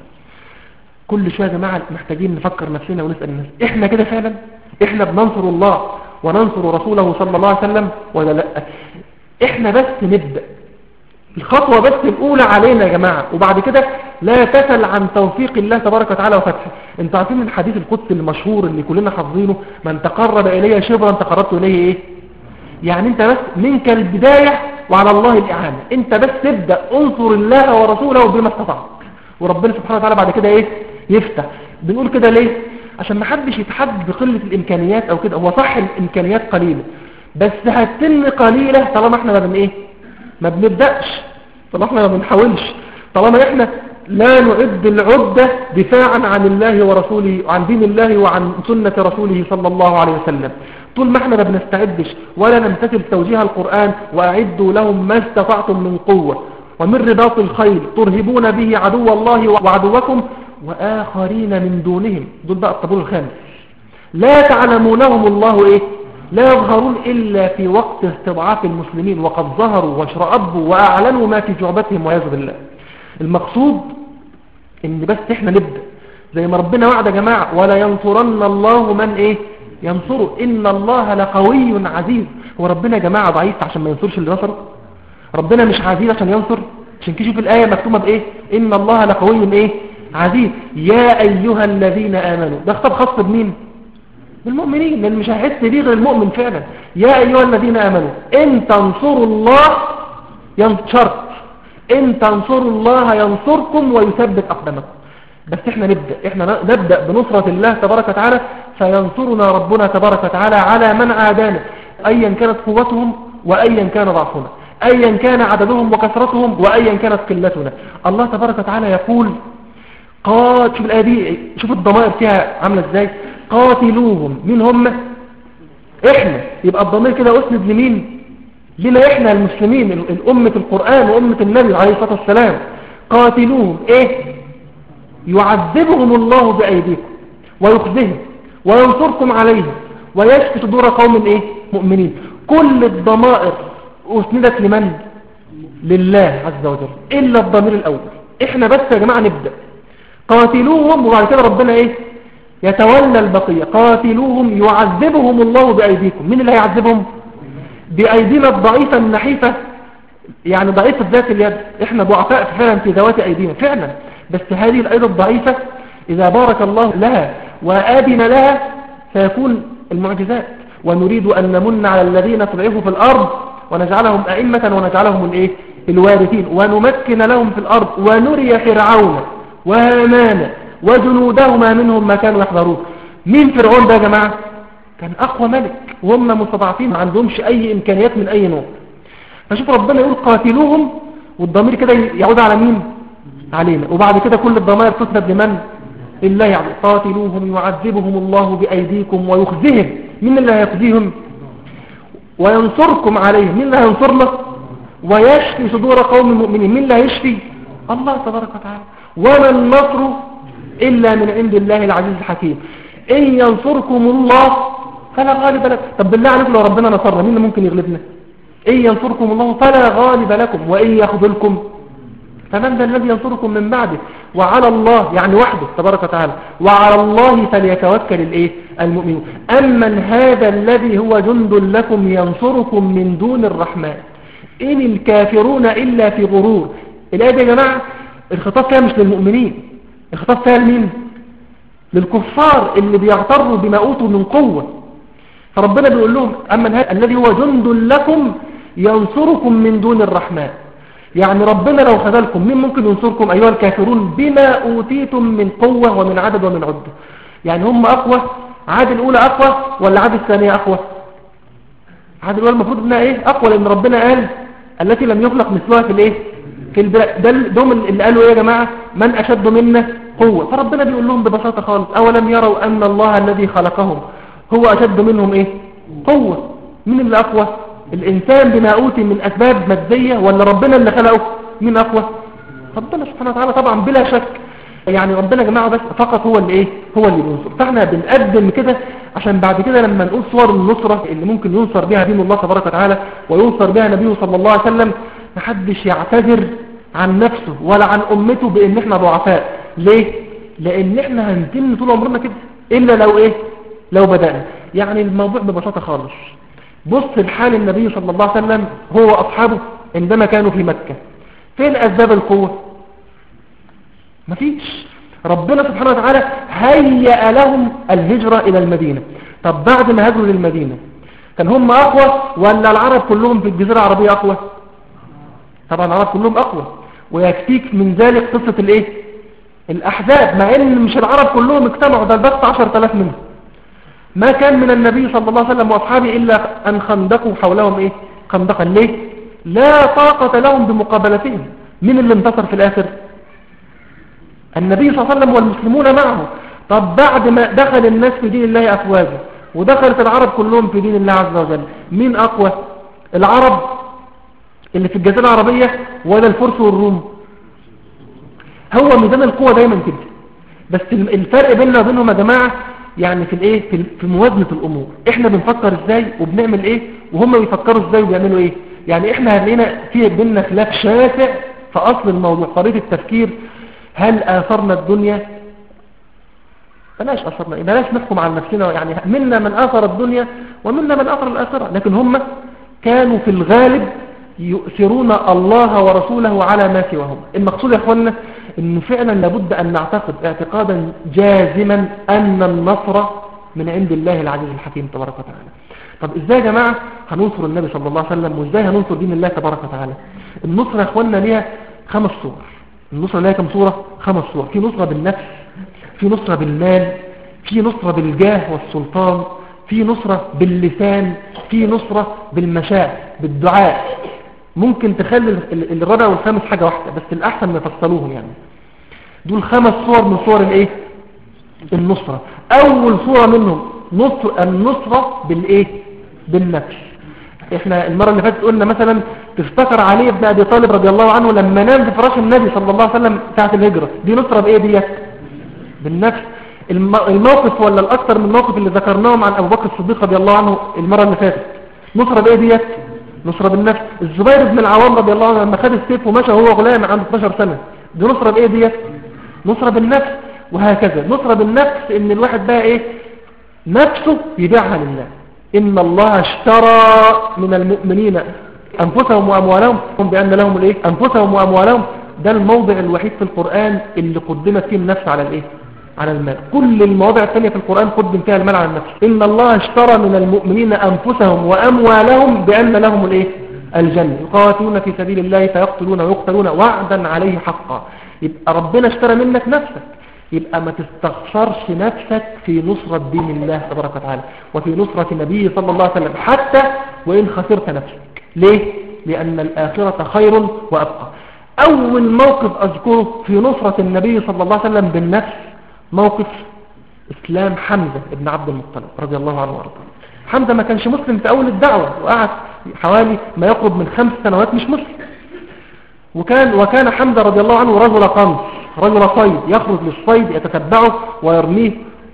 كل شوية يا جماعة محتاجين نفكر نفسنا ونسأل الناس احنا كده فعلا احنا بننصر الله وننصر رسوله صلى الله عليه وسلم ولا لا احنا بس نبدأ الخطوة بس الأولى علينا يا جماعة وبعد كده لا تسل عن توفيق الله تبارك وتعالى وفتحه انتوا عارفين الحديث القدسي المشهور اللي كلنا حافظينه من تقرب إليه شبرا تقربت إليه ايه يعني انت بس منك البداية وعلى الله الإعانة انت بس تبدأ انصر الله ورسوله بما استطعت وربنا سبحانه وتعالى بعد كده ايه يفتح بنقول كده ليه عشان ما حدش يتحد بقلة الإمكانيات أو كده هو صح الإمكانيات قليلة بس هتتم قليلة طالما احنا ما بن ايه ما بنبدأش طالما احنا ما بنحاولش طالما احنا لا نعد العدة دفاعا عن الله ورسوله وعن دين الله وعن سنة رسوله صلى الله عليه وسلم طول ما احنا ما بنستعدش ولا نمتثل توجيه القرآن وأعدوا لهم ما استطعتم من قوة ومن رباط الخيل ترهبون به عدو الله وعدوكم وآخرين من دونهم دول بقى الطابور الخامس لا تعلمونهم الله ايه لا يظهرون إلا في وقت استضعاف المسلمين وقد ظهروا واشرأبوا وأعلنوا ما في جعبتهم وياذ بالله المقصود ان بس احنا نبدأ زي ما ربنا وعد يا جماعة ولا ينصرن الله من ايه ينصره ان الله لقوي عزيز هو ربنا يا جماعة ضعيف عشان ما ينصرش اللي نصره ربنا مش عزيز عشان ينصر عشان كده شوف الآية مكتوبة بايه ان الله لقوي ايه عزيز يا ايها الذين امنوا ده خطاب خاص بمين بالمؤمنين لان مش هيحس بيه غير المؤمن فعلا يا ايها الذين امنوا ان تنصروا الله ينشرط ان تنصروا الله ينصركم ويثبت اقدامكم بس احنا نبدأ احنا نبدأ بنصرة الله تبارك وتعالى فينصرنا ربنا تبارك وتعالى على من عادانا ايا كانت قوتهم وايا كان ضعفنا ايا كان عددهم وكثرتهم وايا كانت قلتنا الله تبارك وتعالى يقول قات شوف الآية دي شوف الضمائر فيها عاملة ازاي قاتلوهم مين هم احنا يبقى الضمير كده اسند لمين لنا احنا المسلمين الأمة القرآن وأمة النبي عليه الصلاة والسلام قاتلوهم ايه يعذبهم الله بأيديكم ويخزهم وينصركم عليهم ويشفي صدور قوم ايه مؤمنين كل الضمائر اسندت لمن لله عز وجل إلا الضمير الأول احنا بس يا جماعة نبدأ قاتلوهم وبعد كده ربنا ايه يتولى البقية قاتلوهم يعذبهم الله بأيديكم مين اللي هيعذبهم بأيدينا الضعيفة النحيفة يعني ضعيفة ذات اليد احنا ضعفاء فعلا في ذوات أيدينا فعلا بس هذه الأيدي الضعيفة إذا بارك الله لها وآذن لها سيكون المعجزات ونريد أن نمن على الذين تضعفوا في الأرض ونجعلهم أئمة ونجعلهم الايه الوارثين ونمكن لهم في الأرض ونري فرعون وهامان وجنودهما منهم ما كانوا يحضرون مين فرعون ده يا جماعة كان أقوى ملك وهم مستضعفين ما عندهمش أي إمكانيات من أي نوع فشوف ربنا يقول قاتلوهم والضمير كده يعود على مين علينا وبعد كده كل الضمائر تسند لمن الله يعني قاتلوهم يعذبهم الله بأيديكم ويخزيهم مين اللي هيخزيهم وينصركم عليهم مين اللي هينصرنا ويشفي صدور قوم المؤمنين مين اللي هيشفي الله تبارك وتعالى وما النصر إلا من عند الله العزيز الحكيم إن ينصركم الله فلا غالب لكم طب بالله عليكم لو ربنا نصرنا مين ممكن يغلبنا إن ينصركم الله فلا غالب لكم وإن يخذلكم فمن ذا الذي ينصركم من بعده وعلى الله يعني وحده تبارك وتعالى وعلى الله فليتوكل الايه المؤمنون أمن هذا الذي هو جند لكم ينصركم من دون الرحمن إن الكافرون إلا في غرور الآية دي يا جماعة الخطاب فيها مش للمؤمنين الخطاب فيها لمين للكفار اللي بيغتروا بما أوتوا من قوة فربنا بيقول لهم أما هذا الذي هو جند لكم ينصركم من دون الرحمن يعني ربنا لو خذلكم مين ممكن ينصركم أيها الكافرون بما أوتيتم من قوة ومن عدد ومن عدة يعني هم أقوى عاد الأولى أقوى ولا عاد الثانية أقوى عاد الأولى المفروض أنها إيه أقوى لأن ربنا قال التي لم يخلق مثلها في الإيه في البلاد ده دوم اللي قالوا ايه يا جماعة من اشد منا قوة فربنا بيقول لهم ببساطة خالص اولم يروا ان الله الذي خلقهم هو اشد منهم ايه قوة مين اللي اقوى الانسان بما اوتي من اسباب مادية ولا ربنا اللي خلقه مين اقوى ربنا سبحانه وتعالى طبعا بلا شك يعني ربنا يا جماعة بس فقط هو اللي ايه هو اللي بينصر فاحنا بنقدم كده عشان بعد كده لما نقول صور النصرة اللي ممكن ينصر بها دين الله تبارك وتعالى وينصر بها نبيه صلى الله عليه وسلم محدش يعتذر عن نفسه ولا عن امته بان احنا ضعفاء ليه لان احنا هنتم طول عمرنا كده الا لو ايه لو بدأنا يعني الموضوع ببساطة خالص بص الحال النبي صلى الله عليه وسلم هو واصحابه عندما كانوا في مكة فين اسباب القوة مفيش ربنا سبحانه وتعالى هيأ لهم الهجرة إلى المدينة طب بعد ما هاجروا للمدينة كان هم أقوى ولا العرب كلهم في الجزيرة العربية أقوى طبعا العرب كلهم أقوى ويكفيك من ذلك قصة الإيه الأحزاب مع إن مش العرب كلهم اجتمعوا ده بس عشر تلاف منهم ما كان من النبي صلى الله عليه وسلم وأصحابه إلا أن خندقوا حولهم إيه خندقا ليه لا طاقة لهم بمقابلتهم من اللي انتصر في الآخر النبي صلى الله عليه وسلم والمسلمون معه طب بعد ما دخل الناس في دين الله أفواجا ودخلت العرب كلهم في دين الله عز وجل مين أقوى العرب اللي في الجزيرة العربية ولا الفرس والروم هو ميزان القوة دايما كده بس الفرق بيننا وبينهم يا جماعة يعني في الايه في موازنة الامور احنا بنفكر ازاي وبنعمل ايه وهم بيفكروا ازاي وبيعملوا ايه يعني احنا هنلاقينا في بيننا خلاف شاسع في اصل الموضوع طريقة التفكير هل آثرنا الدنيا بلاش أثرنا بلاش نحكم على نفسنا يعني منا من آثر الدنيا ومنا من آثر الآخرة لكن هم كانوا في الغالب يؤثرون الله ورسوله على ما سواهم المقصود يا أخوانا أنه فعلا لابد أن نعتقد اعتقادا جازما أن النصر من عند الله العزيز الحكيم تبارك وتعالى طب ازاي يا جماعة هننصر النبي صلى الله عليه وسلم وازاي هننصر دين الله تبارك وتعالى النصر يا اخوانا ليها خمس صور النصرة لها كم صورة خمس صور في نصرة بالنفس في نصرة بالمال في نصرة بالجاه والسلطان في نصرة باللسان في نصرة بالمشاعر بالدعاء ممكن تخلي الرابع والخامس حاجة واحدة بس الأحسن ما يفصلوهم يعني دول خمس صور من صور الايه النصرة أول صورة منهم نصر النصرة بالايه بالنفس احنا المرة اللي فاتت قلنا مثلا تفتكر علي بن ابي طالب رضي الله عنه لما نام في فراش النبي صلى الله عليه وسلم ساعة الهجرة دي نصرة بايه ديت بالنفس الموقف ولا الاكثر من الموقف اللي ذكرناهم عن ابو بكر الصديق رضي الله عنه المرة اللي فاتت نصرة بايه ديت نصرة بالنفس الزبير بن العوام رضي الله عنه لما خد السيف ومشى وهو غلام عنده 12 سنة دي نصرة بايه ديت نصرة بالنفس وهكذا نصرة بالنفس ان الواحد بقى ايه نفسه يبيعها لله إن الله اشترى من المؤمنين أنفسهم وأموالهم بأن لهم الإيه؟ أنفسهم وأموالهم ده الموضع الوحيد في القرآن اللي قدمت فيه النفس على الإيه؟ على المال كل المواضع الثانية في القرآن قدم فيها المال على النفس إن الله اشترى من المؤمنين أنفسهم وأموالهم بأن لهم الإيه؟ الجنة يقاتلون في سبيل الله فيقتلون ويقتلون وعدا عليه حقا يبقى ربنا اشترى منك نفسك يبقى ما تستخسرش نفسك في نصرة دين الله تبارك وتعالى وفي نصرة نبيه صلى الله عليه وسلم حتى وإن خسرت نفسك ليه؟ لأن الآخرة خير وأبقى أول موقف أذكره في نصرة النبي صلى الله عليه وسلم بالنفس موقف إسلام حمزة ابن عبد المطلب رضي الله عنه وارضاه حمزة ما كانش مسلم في أول الدعوة وقعد حوالي ما يقرب من خمس سنوات مش مسلم وكان وكان حمزة رضي الله عنه رجل قمص رجل صيد يخرج للصيد يتتبعه ويرميه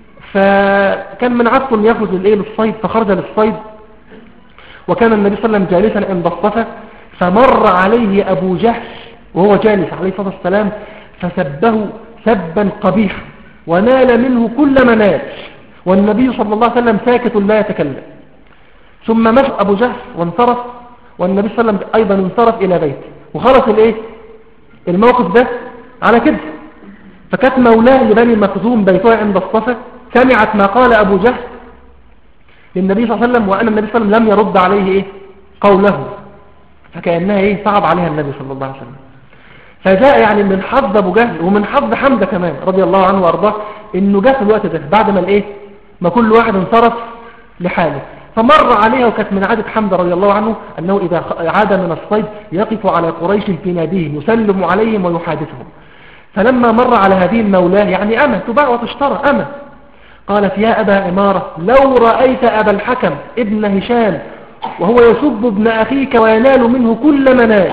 فكان من عادته ان يخرج للايه للصيد فخرج للصيد وكان النبي صلى الله عليه وسلم جالسا عند الصفا فمر عليه ابو جهل وهو جالس عليه الصلاه والسلام فسبه سبا قبيحا ونال منه كل ما نال والنبي صلى الله عليه وسلم ساكت لا يتكلم ثم مشى ابو جهل وانصرف والنبي صلى الله عليه وسلم ايضا انصرف الى بيته وخلص الايه الموقف ده على كده فكانت مولاه لبني مخزوم بيتها عند الصفا سمعت ما قال أبو جهل للنبي صلى الله عليه وسلم وأن النبي صلى الله عليه وسلم لم يرد عليه إيه قوله فكأنها إيه صعب عليها النبي صلى الله عليه وسلم فجاء يعني من حظ أبو جهل ومن حظ حمزة كمان رضي الله عنه وأرضاه إنه جاء في الوقت ده بعد ما الإيه ما كل واحد انصرف لحاله فمر عليها وكانت من عادة حمد رضي الله عنه أنه إذا عاد من الصيد يقف على قريش في ناديهم يسلم عليهم ويحادثهم فلما مر على هذه المولاه يعني أمة تباع وتشترى أمة قالت يا أبا عمارة لو رأيت أبا الحكم ابن هشام وهو يسب ابن أخيك وينال منه كل منال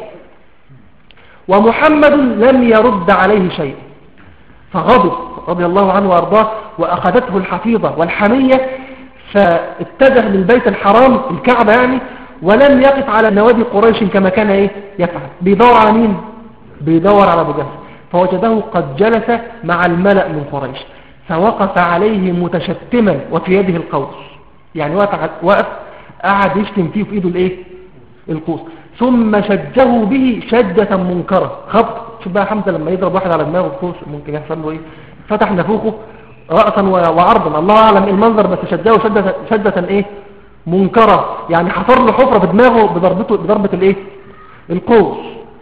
ومحمد لم يرد عليه شيء فغضب رضي الله عنه وأرضاه وأخذته الحفيظة والحمية فاتجه للبيت الحرام الكعبة يعني ولم يقف على نوادي قريش كما كان ايه يفعل بيدور على مين بيدور على ابو جهل فوجده قد جلس مع الملأ من قريش فوقف عليه متشتما وفي يده القوس يعني وقف قعد يشتم فيه في ايده الايه القوس ثم شجه به شدة منكرة خبط شوف بقى حمزة لما يضرب واحد على دماغه القوس ممكن يحصل له ايه فتح نفوخه رأسا وعرضا الله أعلم المنظر بس شده شدة, شدة ايه منكرة يعني حفر له حفرة بدماغه بضربته بضربة الايه القوس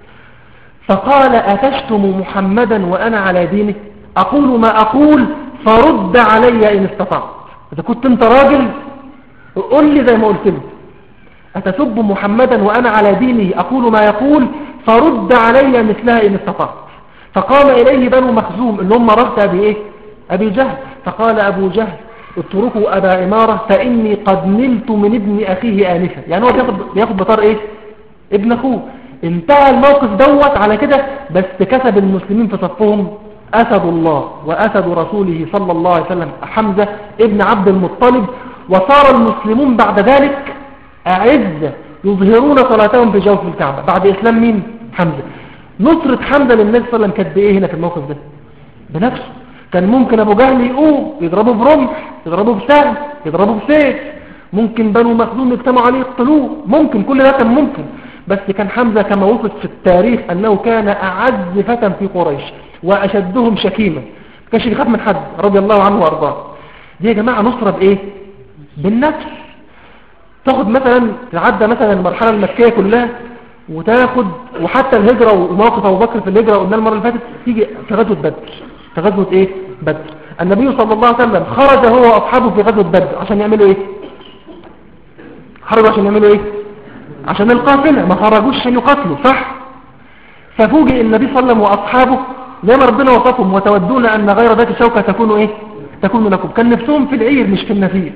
فقال أتشتم محمدا وأنا على دينه أقول ما أقول فرد علي إن استطعت إذا كنت أنت راجل قل لي زي ما قلت لي أتسب محمدا وأنا على دينه أقول ما يقول فرد علي مثلها إن استطعت فقام إليه بنو مخزوم اللي هم رفت أبي إيه أبي جهل فقال أبو جهل اتركوا أبا عمارة فإني قد نلت من ابن أخيه آنفا يعني هو بياخد, بياخد بطار إيه ابن أخوه انتهى الموقف دوت على كده بس كسب المسلمين في صفهم أسد الله وأسد رسوله صلى الله عليه وسلم حمزة ابن عبد المطلب وصار المسلمون بعد ذلك أعزة يظهرون صلاتهم في جوف الكعبة بعد إسلام مين حمزة نصرة حمزة للنبي صلى الله عليه وسلم كانت بإيه هنا في الموقف ده بنفسه كان ممكن أبو جهل يقوم يضربه برمح يضربه بسهم يضربه بسيف ممكن بنو مخزوم يجتمعوا عليه يقتلوه ممكن كل ده كان ممكن بس كان حمزة كما وصف في التاريخ أنه كان أعز فتى في قريش وأشدهم شكيمة كانش يخاف من حد رضي الله عنه وأرضاه دي يا جماعة نصرة بإيه بالنفس تاخد مثلا تعدى مثلا المرحلة المكية كلها وتاخد وحتى الهجرة وموقف أبو بكر في الهجرة قلنا المرة اللي فاتت تيجي في غزوة بدر في غزوة إيه بدر النبي صلى الله عليه وسلم خرج هو وأصحابه في غزوة بدر عشان يعملوا إيه خرجوا عشان يعملوا إيه عشان القافلة ما خرجوش عشان يقاتلوا صح ففوجئ النبي صلى الله عليه وسلم وأصحابه زي ما ربنا وصفهم وتودون أن غير ذات الشوكة تكون إيه تكون لكم كان نفسهم في العير مش في النفير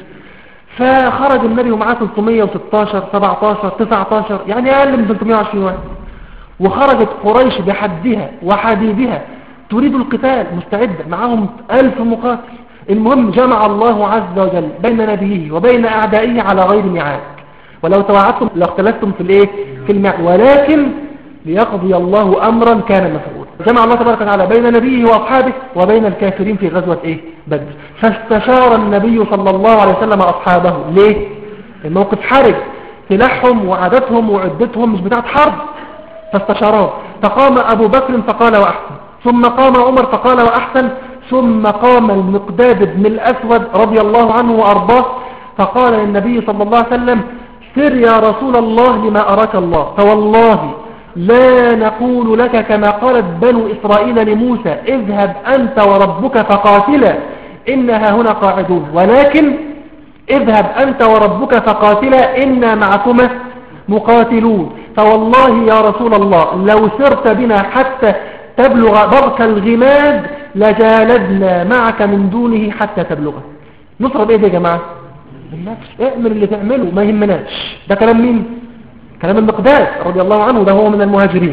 فخرج النبي ومعاه 316 17 19 يعني أقل من 320 واحد وخرجت قريش بحدها وحديدها تريد القتال مستعدة معهم ألف مقاتل المهم جمع الله عز وجل بين نبيه وبين أعدائه على غير ميعاد ولو توعدتم لاختلفتم في الايه في المعنى ولكن ليقضي الله امرا كان مفعولا جمع الله تبارك وتعالى بين نبيه واصحابه وبين الكافرين في غزوه ايه بدر فاستشار النبي صلى الله عليه وسلم اصحابه ليه الموقف حرج سلاحهم وعددهم وعدتهم مش بتاعت حرب فاستشاراه فقام ابو بكر فقال واحسن ثم قام عمر فقال واحسن ثم قام المقداد بن الاسود رضي الله عنه وارضاه فقال للنبي صلى الله عليه وسلم سر يا رسول الله لما أراك الله فوالله لا نقول لك كما قالت بنو إسرائيل لموسى اذهب أنت وربك فقاتلا إنها هنا قاعدون ولكن اذهب أنت وربك فقاتلا إنا معكما مقاتلون فوالله يا رسول الله لو سرت بنا حتى تبلغ برك الغماد لجالدنا معك من دونه حتى تبلغه نصر بإيه يا جماعة بالنفس اعمل اللي تعمله ما يهمناش ده كلام مين كلام المقداد رضي الله عنه ده هو من المهاجرين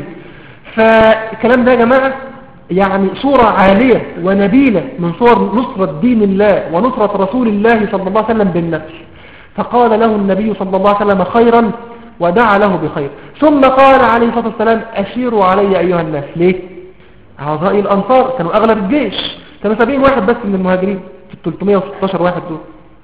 فالكلام ده يا جماعة يعني صورة عالية ونبيلة من صور نصرة دين الله ونصرة رسول الله صلى الله عليه وسلم بالنفس فقال له النبي صلى الله عليه وسلم خيرا ودعا له بخير ثم قال عليه الصلاة والسلام أشيروا علي أيها الناس ليه أعضاء الأنصار كانوا أغلب الجيش كانوا 70 واحد بس من المهاجرين في 316 واحد دول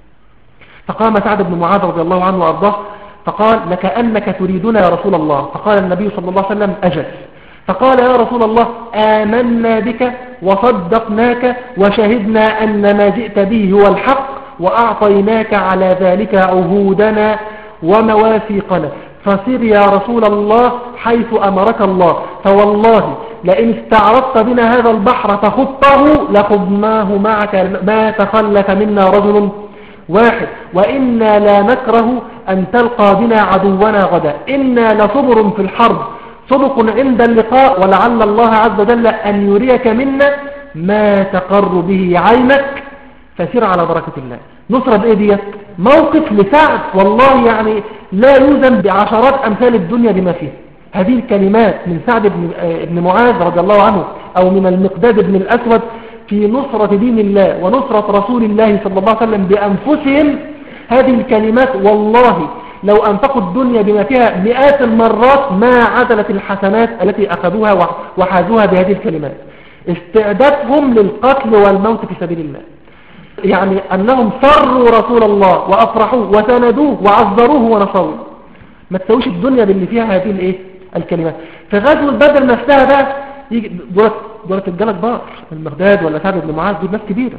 فقام سعد بن معاذ رضي الله عنه وأرضاه فقال لكأنك تريدنا يا رسول الله فقال النبي صلى الله عليه وسلم أجل فقال يا رسول الله آمنا بك وصدقناك وشهدنا أن ما جئت به هو الحق وأعطيناك على ذلك عهودنا ومواثيقنا فسر يا رسول الله حيث أمرك الله فوالله لئن استعرضت بنا هذا البحر فخطه لخضناه معك ما تخلف منا رجل واحد وإنا لا نكره أن تلقى بنا عدونا غدا إنا لصبر في الحرب صدق عند اللقاء ولعل الله عز وجل أن يريك منا ما تقر به عينك فسير على بركة الله نصرة بإيه ديت موقف لسعد والله يعني لا يوزن بعشرات أمثال الدنيا بما فيه هذه الكلمات من سعد بن, بن معاذ رضي الله عنه أو من المقداد بن الأسود في نصرة دين الله ونصرة رسول الله صلى الله عليه وسلم بأنفسهم هذه الكلمات والله لو أنفقوا الدنيا بما فيها مئات المرات ما عدلت الحسنات التي أخذوها وحازوها بهذه الكلمات استعدادهم للقتل والموت في سبيل الله يعني أنهم سروا رسول الله وأفرحوه وسندوه وعذروه ونصروه ما تسويش الدنيا باللي فيها هذه الايه الكلمات في غزوة بدر نفسها بقى يجي دولة دولة الجلد بار المغداد ولا سعد بن معاذ دول ناس كبيرة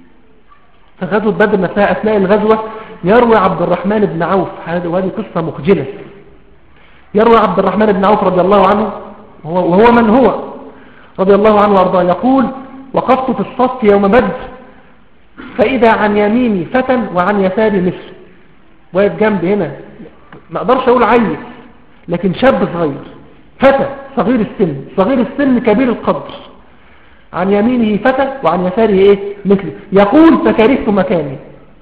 في غزوة بدر نفسها أثناء الغزوة يروي عبد الرحمن بن عوف وهذه قصة مخجلة يروي عبد الرحمن بن عوف رضي الله عنه وهو, وهو من هو رضي الله عنه وارضاه يقول وقفت في الصف يوم بدر فإذا عن يميني فتى وعن يساري مثل واقف جنبي هنا ما اقدرش اقول عيل لكن شاب صغير فتى صغير السن صغير السن كبير القدر عن يمينه فتى وعن يساره ايه مثل يقول فكرهت مكاني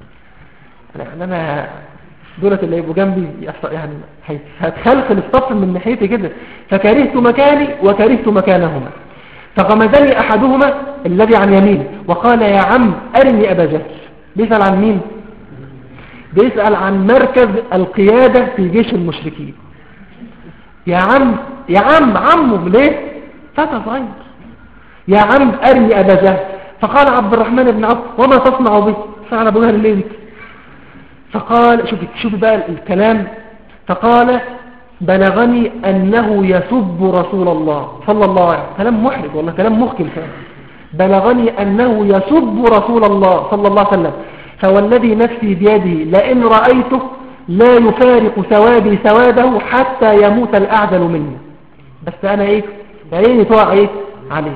يعني انا دولة اللي يبقوا جنبي يعني هتخلخل الصف من ناحيتي كده فكرهت مكاني وكرهت مكانهما فغمزني احدهما الذي عن يميني وقال يا عم ارني ابا جهل بيسأل عن مين بيسأل عن مركز القيادة في جيش المشركين يا عم يا عم عمه ليه فتى صغير يا عم أرني أبا جهل فقال عبد الرحمن بن عوف وما تصنع به فعل أبو جهل ليه فقال شوف شوف بقى الكلام فقال بلغني أنه يسب رسول الله صلى الله عليه وسلم كلام محرج والله كلام مخكم بلغني أنه يسب رسول الله صلى الله عليه وسلم فوالذي نفسي بيده لئن رأيته لا يفارق سوادي سواده حتى يموت الأعدل مني بس أنا إيه عيني تقع إيه عليه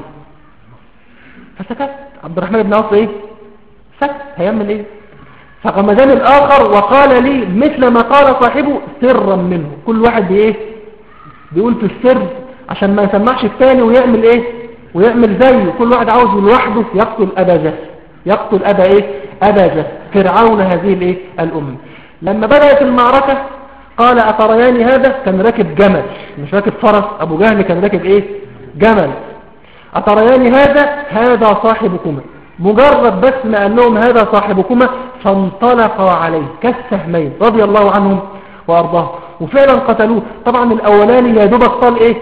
فسكت عبد الرحمن بن عوف إيه سكت هيعمل إيه فغمزان الآخر وقال لي مثل ما قال صاحبه سرا منه كل واحد بإيه بيقول في السر عشان ما يسمعش الثاني ويعمل إيه ويعمل زيه كل واحد عاوز لوحده يقتل أبا جهل يقتل أبا إيه أبا جهل فرعون هذه الإيه الأمة لما بدأت المعركة قال أترياني هذا كان راكب جمل مش راكب فرس أبو جهل كان راكب إيه جمل أترياني هذا هذا صاحبكما مجرد بس ما قال لهم هذا صاحبكما فانطلقوا عليه كالسهمين رضي الله عنهم وأرضاه وفعلا قتلوه طبعا الأولاني يا دوبك طال إيه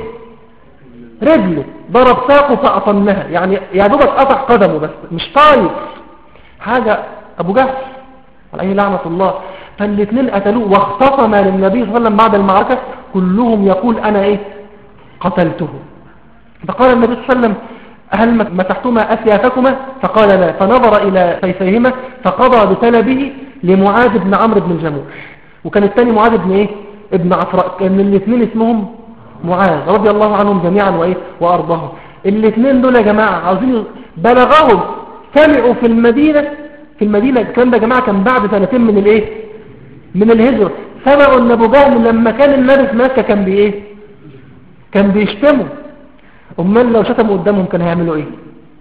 رجله ضرب ساقه فأطنها يعني يا دوبك قطع قدمه بس مش طايق حاجة أبو جهل عليه لعنة الله فالاثنين قتلوه واختصم للنبي صلى الله عليه وسلم بعد المعركة كلهم يقول أنا إيه قتلته فقال النبي صلى الله عليه وسلم هل مسحتما أسيافكما فقال لا فنظر إلى سيفيهما فقضى بسلبه لمعاذ بن عمرو بن الجموح وكان الثاني معاذ بن إيه ابن عفراء كان الاثنين اسمهم معاذ رضي الله عنهم جميعا وإيه وأرضاهم الاثنين دول يا جماعة عاوزين بلغهم سمعوا في المدينة في المدينة الكلام ده يا جماعة كان بعد سنتين من الايه من الهجرة سمعوا ان ابو جهل لما كان النبي في مكة كان بايه كان بيشتموا امال لو شتموا قدامهم كان هيعملوا ايه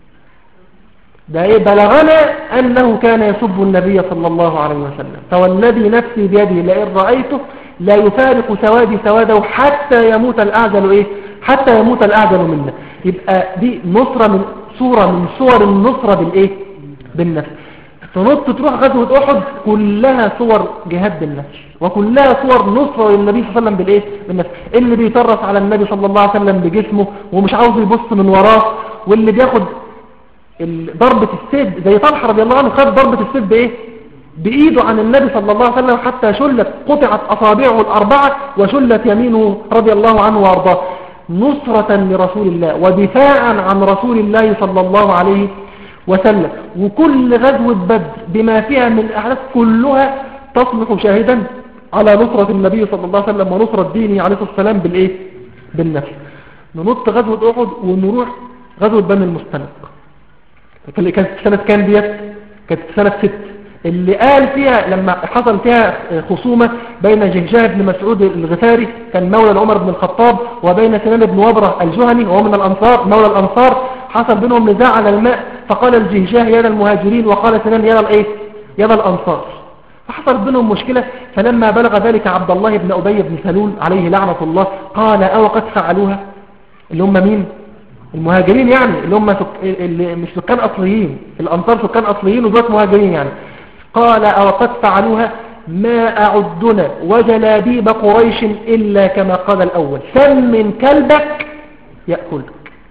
ده ايه بلغنا انه كان يسب النبي صلى الله عليه وسلم فوالذي نفسي بيده لئن رأيته لا يفارق سوادي سواده حتى يموت الاعجل ايه حتى يموت الاعجل منا يبقى دي نصرة من صورة من صور النصرة بالايه بالنفس تنط تروح غزوة أحد كلها صور جهاد بالنفس وكلها صور نصرة للنبي صلى الله عليه وسلم بالإيه؟ بالنفس اللي بيطرس على النبي صلى الله عليه وسلم بجسمه ومش عاوز يبص من وراه واللي بياخد ضربة السيف زي طلحة رضي الله عنه خد ضربة السيف بإيه؟ بإيده عن النبي صلى الله عليه وسلم حتى شلت قطعت أصابعه الأربعة وشلت يمينه رضي الله عنه وأرضاه نصرة لرسول الله ودفاعا عن رسول الله صلى الله عليه وسلم وكل غزوة بدر بما فيها من الأحداث كلها تصبح شاهدا على نصرة النبي صلى الله عليه وسلم ونصرة دينه عليه الصلاة والسلام بالإيه؟ بالنفس ننط غزوة أحد ونروح غزوة بني المستنق كانت سنة كام ديت كانت سنة ست اللي قال فيها لما حصل فيها خصومة بين جهجاه بن مسعود الغفاري كان مولى عمر بن الخطاب وبين سنان بن وبرة الجهني وهو من الأنصار مولى الأنصار حصل بينهم نزاع على الماء فقال الجهجاه يد المهاجرين وقال سنان يد الايه يد الأنصار فحصل بينهم مشكلة فلما بلغ ذلك عبد الله بن أبي بن سلول عليه لعنة الله قال أو قد فعلوها اللي هم مين المهاجرين يعني اللي هم سك... اللي مش سكان أصليين الأنصار سكان أصليين ودوات مهاجرين يعني قال أو قد فعلوها ما أعدنا وجلابيب قريش إلا كما قال الأول سمن كلبك يأكلك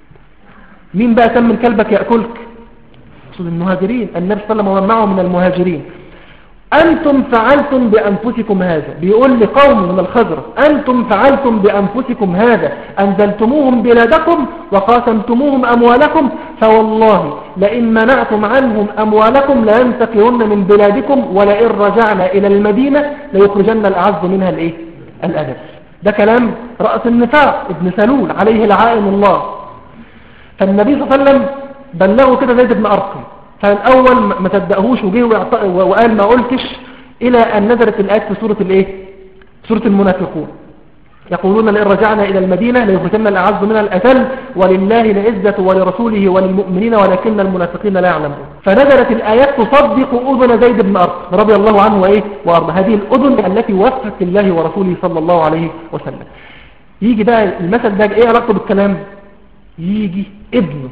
مين بقى سمن كلبك يأكلك أقصد المهاجرين النبي صلى الله عليه وسلم ومنعه من المهاجرين أنتم فعلتم بأنفسكم هذا بيقول لقوم من الخزرة أنتم فعلتم بأنفسكم هذا أنزلتموهم بلادكم وقاسمتموهم أموالكم فوالله لئن منعتم عنهم أموالكم لينتقلن من بلادكم ولئن رجعنا إلى المدينة ليخرجن الأعز منها الإيه؟ الأدب ده كلام رأس النفاق ابن سلول عليه لعائن الله فالنبي صلى الله عليه وسلم بلغوا كده زيد بن أرقم فالأول ما صدقهوش وجه وقال ما قلتش إلى أن نزلت الآيات في سورة الإيه سورة المنافقون يقولون لئن رجعنا إلى المدينة ليخرجن الأعز من الأذل ولله العزة ولرسوله وللمؤمنين ولكن المنافقين لا يعلمون فنزلت الآيات تصدق أذن زيد بن أرقم رضي الله عنه وإيه وأرضى هذه الأذن التي وفت الله ورسوله صلى الله عليه وسلم يجي بقى المثل ده إيه علاقته بالكلام يجي ابنه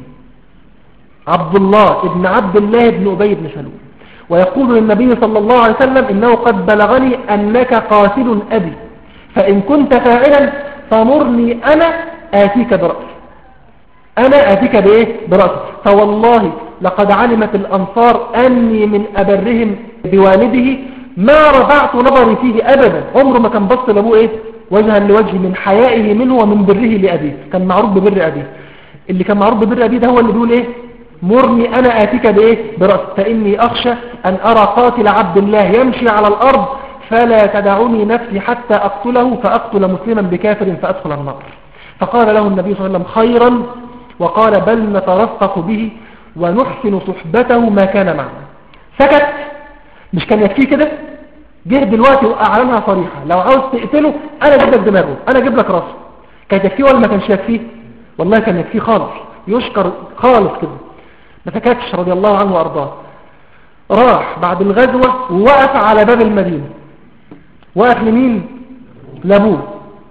عبد الله ابن عبد الله بن أبي بن سلول ويقول للنبي صلى الله عليه وسلم إنه قد بلغني أنك قاتل أبي فإن كنت فاعلا فمرني أنا آتيك برأسي أنا آتيك بإيه برأسي فوالله لقد علمت الأنصار أني من أبرهم بوالده ما رفعت نظري فيه أبدا عمره ما كان بص لأبوه إيه وجها لوجه من حيائه منه ومن بره لأبيه كان معروف ببر أبيه اللي كان معروف ببر أبيه ده هو اللي بيقول إيه مرني أنا آتيك بإيه برأس فإني أخشى أن أرى قاتل عبد الله يمشي على الأرض فلا تدعوني نفسي حتى أقتله فأقتل مسلما بكافر فأدخل النار فقال له النبي صلى الله عليه وسلم خيرا وقال بل نترفق به ونحسن صحبته ما كان معنا سكت مش كان يكفيه كده جه دلوقتي وأعلنها صريحة لو عاوز تقتله أنا أجيب لك دماغه أنا أجيب لك راسه كان يكفيه ولا ما كانش يكفيه والله كان يكفيه خالص يشكر خالص كده ما سكتش رضي الله عنه وأرضاه راح بعد الغزوة ووقف على باب المدينة وقف لمين لابوه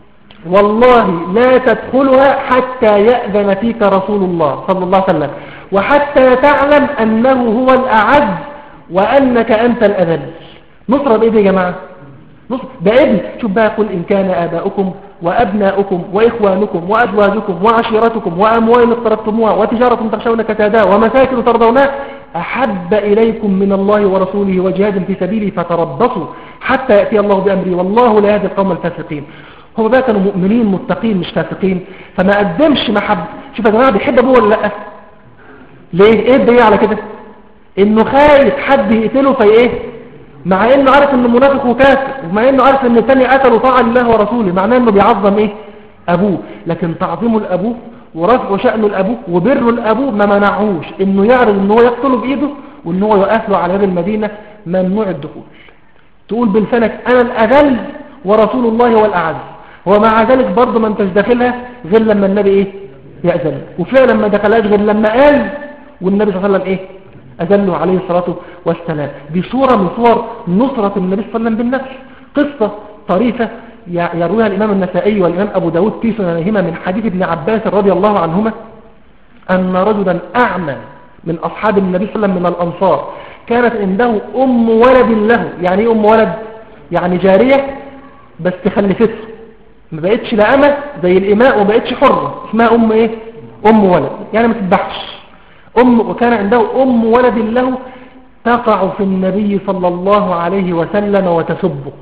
والله لا تدخلها حتى يأذن فيك رسول الله صلى الله عليه وسلم وحتى تعلم أنه هو الأعز وأنك أنت الأذل نصرة بإيه يا جماعة نصرة ده ابن شوف بقى يقول إن كان آباؤكم وأبناؤكم وإخوانكم وأزواجكم وعشيرتكم وأموال اقترفتموها وتجارة تخشون كسادها ومساكن ترضونها أحب إليكم من الله ورسوله وجهاد في سبيله فتربصوا حتى يأتي الله بأمره والله لا يهدي القوم الفاسقين هو بقى كانوا مؤمنين متقين مش فاسقين فما قدمش محب شوف يا جماعة بيحب أبوه ولا لأ ليه ايه الدليل على كده انه خايف حد يقتله في ايه مع انه عارف انه منافق وكافر ومع انه عارف ان الثاني قتل طاعة لله ورسوله معناه انه بيعظم ايه ابوه لكن تعظيمه لابوه ورفع شأنه لابوه وبره لابوه ما منعوش انه يعرض ان هو يقتله بايده وان هو يقف له على باب المدينة ممنوع الدخول تقول بلسانك انا الاذل ورسول الله هو الاعز ومع ذلك برضه ما انتش داخلها غير لما النبي ايه يأذن وفعلا ما دخلهاش غير لما قال والنبي صلى الله عليه وسلم ايه أذله عليه الصلاة والسلام دي صورة من صور نصرة النبي صلى الله عليه وسلم بالنفس قصة طريفة يرويها الإمام النسائي والإمام أبو داود في سننهما من حديث ابن عباس رضي الله عنهما أن رجلا أعمى من أصحاب النبي صلى الله عليه وسلم من الأنصار كانت عنده أم ولد له يعني ايه أم ولد يعني جارية بس خلفته ما بقتش لا أمة زي الإماء وما بقتش حرة اسمها أم إيه أم ولد يعني ما تذبحش أم وكان عنده أم ولد له تقع في النبي صلى الله عليه وسلم وتسبه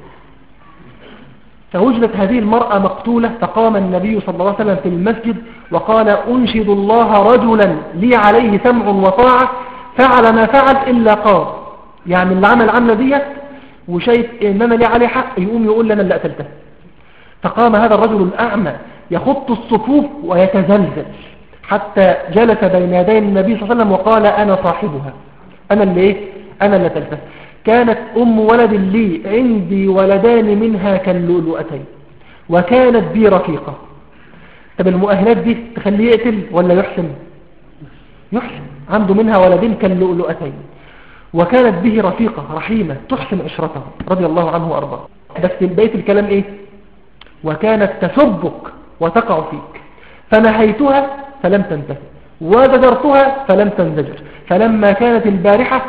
فوجدت هذه المرأة مقتولة فقام النبي صلى الله عليه وسلم في المسجد وقال أنشد الله رجلا لي عليه سمع وطاعة فعل ما فعل إلا قام يعني اللي عمل عملة ديت وشايف إن أنا لي عليه حق يقوم يقول لنا اللي قتلته فقام هذا الرجل الأعمى يخط الصفوف ويتزلزل حتى جلس بين يدي النبي صلى الله عليه وسلم وقال أنا صاحبها أنا اللي إيه أنا اللي تلفه كانت أم ولد لي عندي ولدان منها كاللؤلؤتين وكانت بي رفيقة طب المؤهلات دي تخليه يقتل ولا يحسن يحسن عنده منها ولدين كاللؤلؤتين وكانت به رفيقة رحيمة تحسن عشرته رضي الله عنه وأرضاه بس بيت الكلام إيه وكانت تسبك وتقع فيك فنهيتها فلم تنتهي وزجرتها فلم تنزجر فلما كانت البارحة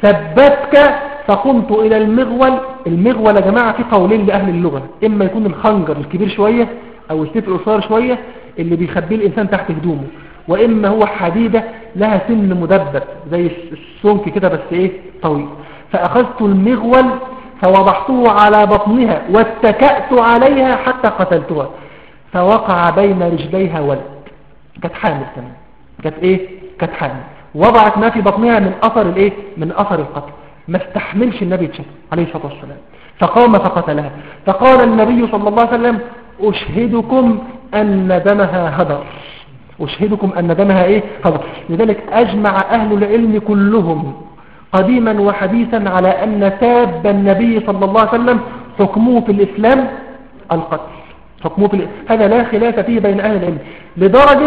ثبتك فقمت إلى المغول المغول يا جماعة في قولين لأهل اللغة إما يكون الخنجر الكبير شوية أو السيف القصير شوية اللي بيخبيه الإنسان تحت هدومه وإما هو حديدة لها سن مدبب زي السنك كده بس إيه طويل فأخذت المغول فوضعته على بطنها واتكأت عليها حتى قتلتها فوقع بين رجليها ولد كانت حامل كمان كانت ايه كانت حامل وضعت ما في بطنها من اثر الايه من اثر القتل ما استحملش النبي تشك عليه الصلاه والسلام فقام فقتلها فقال النبي صلى الله عليه وسلم اشهدكم ان دمها هدر اشهدكم ان دمها ايه هدر لذلك اجمع اهل العلم كلهم قديما وحديثا على ان تاب النبي صلى الله عليه وسلم حكمه في الاسلام القتل حكمه في الإسلام. هذا لا خلاف فيه بين اهل العلم لدرجه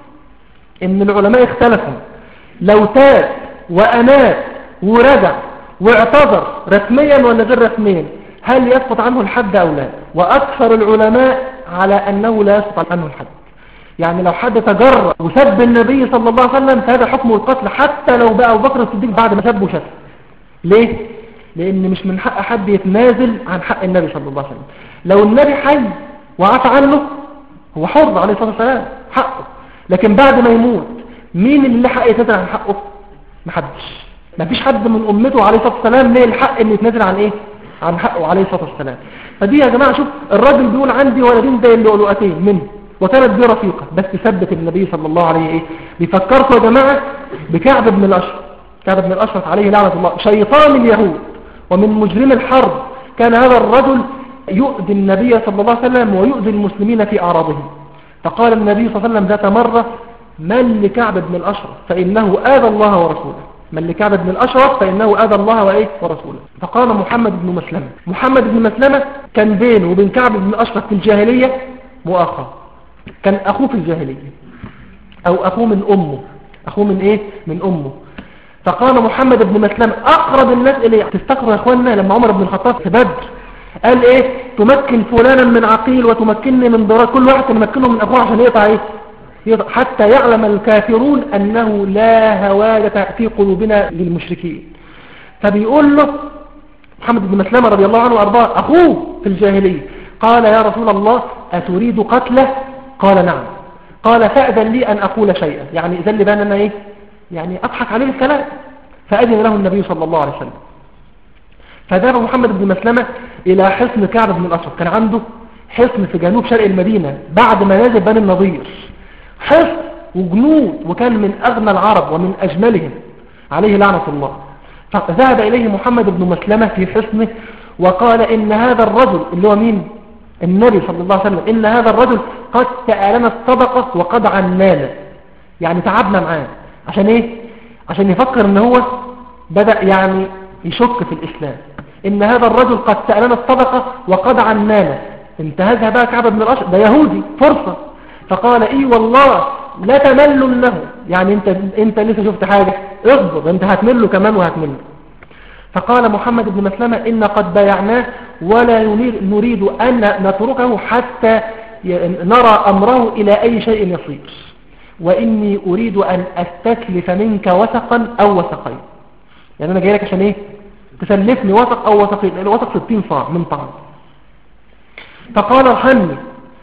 ان العلماء اختلفوا لو تاب واناب ورجع واعتذر رسميا ولا غير رسميا هل يسقط عنه الحد او لا واكثر العلماء على انه لا يسقط عنه الحد يعني لو حد تجرأ وسب النبي صلى الله عليه وسلم فهذا حكم القتل حتى لو بقى ابو بكر الصديق بعد ما سب وشتم ليه لان مش من حق حد يتنازل عن حق النبي صلى الله عليه وسلم لو النبي حي وعفى عنه هو حر عليه الصلاه والسلام حقه لكن بعد ما يموت مين اللي حق يتنازل عن حقه محدش مفيش حد من امته عليه الصلاه والسلام ليه الحق انه يتنازل عن ايه عن حقه عليه الصلاه والسلام فدي يا جماعه شوف الراجل بيقول عندي ولدين زي اللؤلؤتين منه وكانت دي رفيقه بس ثبت النبي صلى الله عليه ايه بيفكركم يا جماعه بكعب بن الاشرف كعب بن الاشرف عليه لعنه الله شيطان اليهود ومن مجرم الحرب كان هذا الرجل يؤذي النبي صلى الله عليه وسلم ويؤذي المسلمين في اعراضهم فقال النبي صلى الله عليه وسلم ذات مرة من لكعب بن الأشرف فإنه آذى الله ورسوله من لكعب بن الأشرف فإنه آذى الله وإيه ورسوله فقال محمد بن مسلمة محمد بن مسلمة كان بينه وبين كعب بن الأشرف في الجاهلية مؤخر كان أخوه في الجاهلية أو أخوه من أمه أخوه من إيه من أمه فقال محمد بن مسلمة أقرب الناس إليه تفتكروا يا أخوانا لما عمر بن الخطاب في بدر قال إيه تمكن فلانا من عقيل وتمكنني من ضرار كل واحد تمكنه من أخوه عشان يقطع إيه يقطع حتى يعلم الكافرون أنه لا هوادة في قلوبنا للمشركين فبيقول له محمد بن مسلمة رضي الله عنه وأرضاه أخوه في الجاهلية قال يا رسول الله أتريد قتله قال نعم قال فأذن لي أن أقول شيئا يعني إذن لي بان أنا إيه يعني أضحك عليه الكلام فأذن له النبي صلى الله عليه وسلم فذهب محمد بن مسلمة إلى حصن كعب بن الأسود كان عنده حصن في جنوب شرق المدينة بعد منازل بني النضير حصن وجنود وكان من أغنى العرب ومن أجملهم عليه لعنة الله فذهب إليه محمد بن مسلمة في حصنه وقال إن هذا الرجل اللي هو مين النبي صلى الله عليه وسلم إن هذا الرجل قد سألنا الصدقة وقد عنانا يعني تعبنا معاه عشان إيه عشان يفكر إن هو بدأ يعني يشك في الإسلام إن هذا الرجل قد سألنا الصدقة وقد عنانا انتهزها بقى كعب بن الأشر ده يهودي فرصة فقال إي والله لا تمل له يعني انت, انت لسه شفت حاجة اصبر انت هتمل له كمان وهتمل له فقال محمد بن مسلمة إن قد بايعناه ولا نريد أن نتركه حتى نرى أمره إلى أي شيء يصير وإني أريد أن أستكلف منك وثقا أو وثقين يعني أنا جاي لك عشان إيه تسلفني وثق أو وثقين لأن وثق 60 صاع من طعام فقال ارهني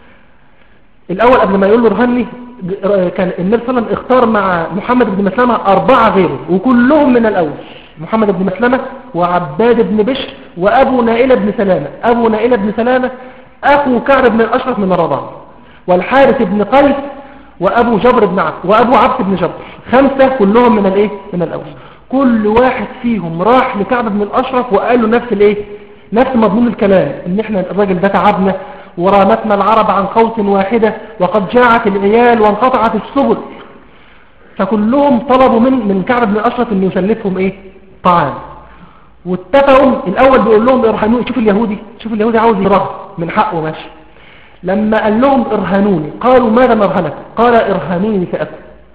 الأول قبل ما يقول له ارهني كان النبي صلى الله عليه وسلم اختار مع محمد بن مسلمة أربعة غيره وكلهم من الأول محمد بن مسلمة وعباد بن بشر وأبو نائلة بن سلامة أبو نائلة بن سلامة أخو كعب بن الأشرف من الرضاعة والحارث بن قيس وأبو جبر بن عبد وأبو عبد بن جبر خمسة كلهم من الإيه من الأول كل واحد فيهم راح لكعب بن الأشرف وقال له نفس الإيه نفس مضمون الكلام إن إحنا الراجل ده تعبنا ورامتنا العرب عن قوس واحدة وقد جاعت العيال وانقطعت السبل فكلهم طلبوا من من كعب بن الأشرف أن يسلفهم إيه طعام واتفقوا الاول بيقول لهم ارهنوني شوف اليهودي شوف اليهودي عاوز يرهن من حقه ماشي لما قال لهم ارهنوني قالوا ماذا نرهنك قال ارهنوني فأكل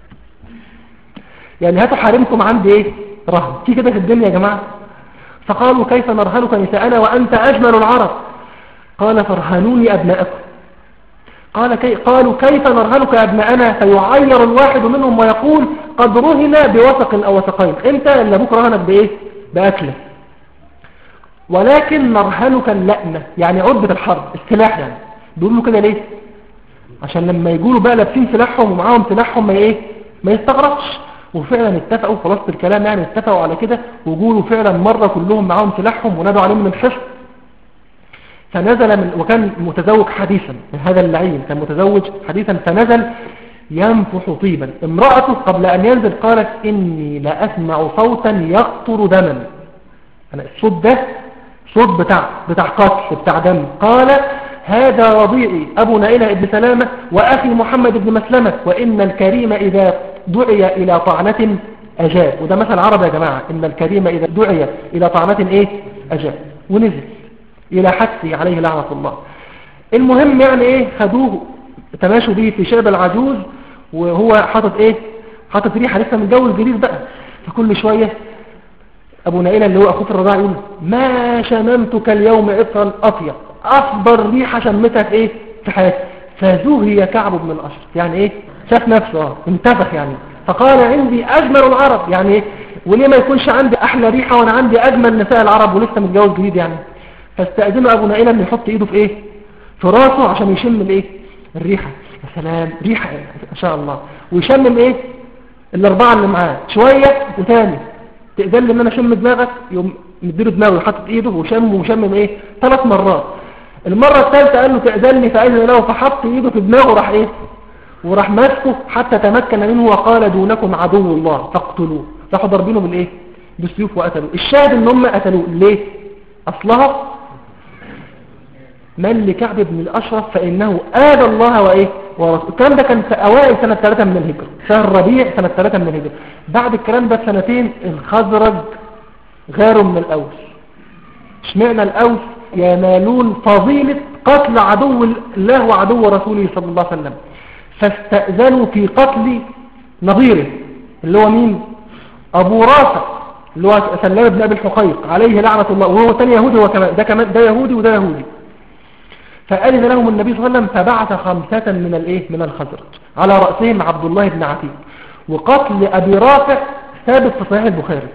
يعني هاتوا حارمكم عندي ايه رهن في كده في الدنيا يا جماعة فقالوا كيف نرهنك نساءنا وأنت أجمل العرب قال فارهنوني أبناءكم قال كي قالوا كيف نرهنك أبناءنا فيعير الواحد منهم ويقول قد رهن بوثق أو وثقين انت اللي ابوك رهنك بإيه بأكله ولكن نرهنك اللأنة يعني عدة الحرب السلاح يعني بيقولوا كده ليه عشان لما يقولوا بقى لابسين سلاحهم ومعاهم سلاحهم ما ايه ما يستغربش وفعلا اتفقوا خلاص الكلام يعني اتفقوا على كده وقولوا فعلا مرة كلهم معاهم سلاحهم ونادوا عليهم من الحصن فنزل من وكان متزوج حديثا هذا اللعين كان متزوج حديثا فنزل ينفح طيبا امرأته قبل أن ينزل قالت إني لا أسمع صوتا يقطر دما أنا الصوت ده صوت بتاع بتاع قتل بتاع دم قال هذا رضيعي أبو نائلة ابن سلامة وأخي محمد بن مسلمة وإن الكريم إذا دعي إلى طعنة أجاب وده مثل عربي يا جماعة إن الكريم إذا دعي إلى طعنة إيه أجاب ونزل إلى حكسه عليه لعنة الله المهم يعني إيه خدوه تماشوا به في شعب العجوز وهو حاطط إيه حاطط ريحة لسه متجوز جديد بقى فكل شوية أبو نائلة اللي هو أخوة الرضاع يقول ما شممتك اليوم عطرا أطيب أفضل ريحة شمتها في إيه في حياتي فزهي كعب بن الأشرف يعني إيه شاف نفسه اه انتبه يعني فقال عندي أجمل العرب يعني إيه وليه ما يكونش عندي أحلى ريحة وأنا عندي أجمل نساء العرب ولسه متجوز جديد يعني فاستأذنه أبو نائلة أن يحط إيده في إيه في راسه عشان يشم الإيه الريحة يا سلام ريحة ما شاء الله ويشمم إيه الأربعة اللي معاه شوية وثاني تقدر لي ان انا اشم دماغك يوم مديله دماغه وحاطط ايده وشم وشمم ايه ثلاث مرات المرة الثالثة قال له تأذنني فأذن له فحط ايده في دماغه وراح ايه وراح ماسكه حتى تمكن منه وقال دونكم عدو الله فاقتلوه راحوا ضاربينه بالايه بالسيوف وقتلوه الشاهد ان هم قتلوه ليه اصلها من لكعب بن الاشرف فانه آذى الله وايه ورسوله الكلام ده كان في اوائل سنة ثلاثة من الهجرة شهر ربيع سنة ثلاثة من الهجرة بعد الكلام ده بسنتين الخزرج غاروا من الاوس اشمعنى الاوس ينالون فضيلة قتل عدو الله وعدو رسوله صلى الله عليه وسلم فاستأذنوا في قتل نظيره اللي هو مين ابو رافع اللي هو سلام بن ابي الحقيق عليه لعنة الله وهو ثاني يهودي هو كمان ده كمان ده يهودي وده يهودي فأذن لهم النبي صلى الله عليه وسلم فبعث خمسة من الايه من الخزرج على رأسهم عبد الله بن عتيق وقتل أبي رافع ثابت في صحيح البخاري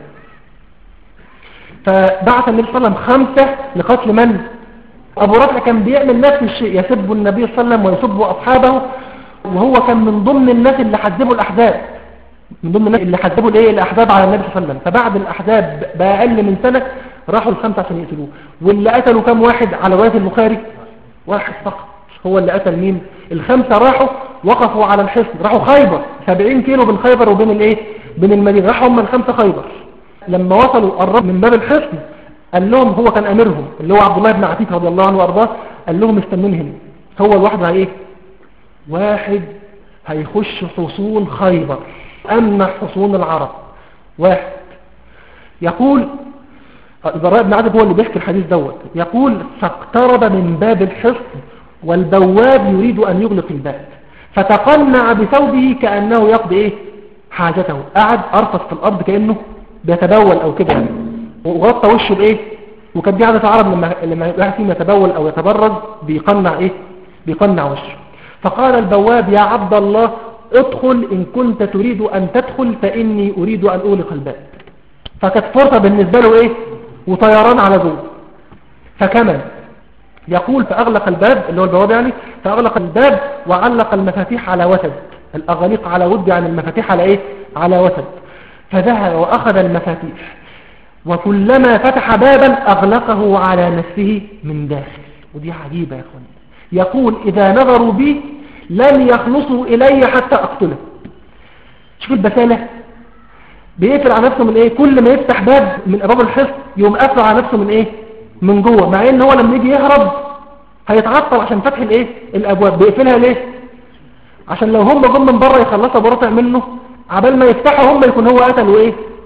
فبعث النبي صلى الله عليه وسلم خمسة لقتل من أبو رافع كان بيعمل نفس الشيء يسب النبي صلى الله عليه وسلم ويسب أصحابه وهو كان من ضمن الناس اللي حذبوا الأحزاب من ضمن الناس اللي حذبوا الايه الأحزاب على النبي صلى الله عليه وسلم فبعد الأحزاب بأقل من سنة راحوا الخمسة عشان يقتلوه واللي قتلوا كم واحد على رواية البخاري واحد فقط هو اللي قتل مين الخمسة راحوا وقفوا على الحصن راحوا خيبر 70 كيلو بين خيبر وبين الايه بين المدينة راحوا هم الخمسة خيبر لما وصلوا قربوا من باب الحصن قال لهم هو كان اميرهم اللي هو عبد الله بن عتيق رضي الله عنه وارضاه قال لهم استنوني هنا هو الواحد هي ايه واحد هيخش حصون خيبر امنع حصون العرب واحد يقول البراء بن عازب هو اللي بيحكي الحديث دوت يقول فاقترب من باب الحصن والبواب يريد أن يغلق الباب فتقنع بثوبه كأنه يقضي إيه حاجته قعد أرفض في الأرض كأنه بيتبول أو كده يعني وغطى وشه بإيه وكان دي عادة العرب لما لما واحد فيهم يتبول أو يتبرز بيقنع إيه بيقنع وشه فقال البواب يا عبد الله ادخل إن كنت تريد أن تدخل فإني أريد أن أغلق الباب فكانت فرصة بالنسبة له إيه وطيران على ذوق فكمل يقول فأغلق الباب اللي هو البواب يعني فأغلق الباب وعلق المفاتيح على وتد الأغاليق على ود يعني المفاتيح على إيه على وتد فذهب وأخذ المفاتيح وكلما فتح بابا أغلقه على نفسه من داخل ودي عجيبة يا أخوان يقول إذا نظروا بي لن يخلصوا إلي حتى أقتله شوف البسالة بيقفل على نفسه من ايه كل ما يفتح باب من ابواب الحصن يقوم قافل على نفسه من ايه من جوه مع ان هو لما يجي يهرب هيتعطل عشان فتح الايه الابواب بيقفلها ليه عشان لو هم جم من بره يخلصوا برطع منه عبال ما يفتحوا هم يكون هو قتل وايه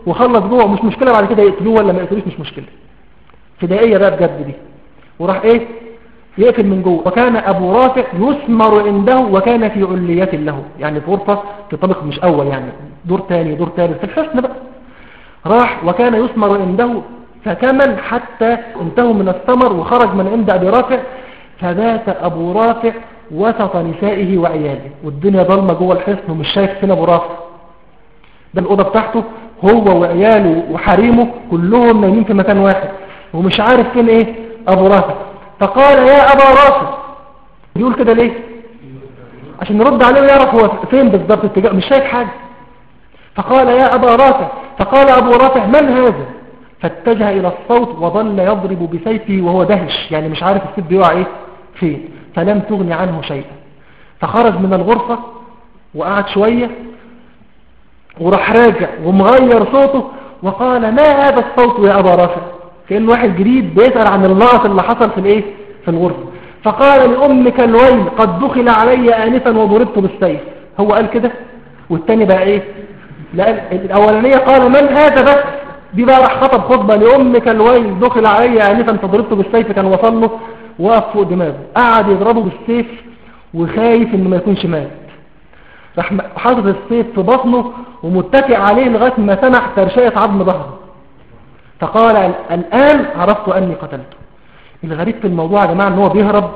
وخلص جوه مش مشكلة بعد كده يقتلوه ولا ما يقتلوش مش مشكلة فدائية بقى بجد دي وراح ايه يقفل من جوه وكان ابو رافع يثمر عنده وكان في علية له يعني في غرفة في طبق مش اول يعني دور تاني دور ثالث في الحسن بقى راح وكان يثمر عنده فكمل حتى انتهوا من الثمر وخرج من عند ابي رافع فبات ابو رافع وسط نسائه وعياله والدنيا ظلمة جوه الحصن ومش شايف فين ابو رافع ده الأوضة بتاعته هو وعياله وحريمه كلهم نايمين في مكان واحد ومش عارف فين ايه ابو رافع فقال يا ابا رافع بيقول كده ليه عشان نرد عليه ويعرف هو فين بالضبط اتجاه مش شايف حاجة فقال يا ابا رافع فقال ابو رافع من هذا فاتجه الى الصوت وظل يضرب بسيفه وهو دهش يعني مش عارف السيف بيقع ايه فين فلم تغني عنه شيئا فخرج من الغرفة وقعد شوية وراح راجع ومغير صوته وقال ما هذا الصوت يا أبا رافع كأن واحد جديد بيسأل عن اللغط اللي حصل في الايه في الغرفة فقال لأمك الويل قد دخل علي آنفا وضربت بالسيف هو قال كده والتاني بقى ايه لا الأولانية قال من هذا بس دي بقى راح خطب خطبة لأمك الويل دخل علي آنفا فضربت بالسيف كان وصل له وقف فوق دماغه قعد يضربه بالسيف وخايف انه ما يكونش مات راح حاطط السيف في بطنه ومتكئ عليه لغاية ما سمع ترشية عظم ظهره فقال الآن عرفت أني قتلته الغريب في الموضوع يا جماعة ان هو بيهرب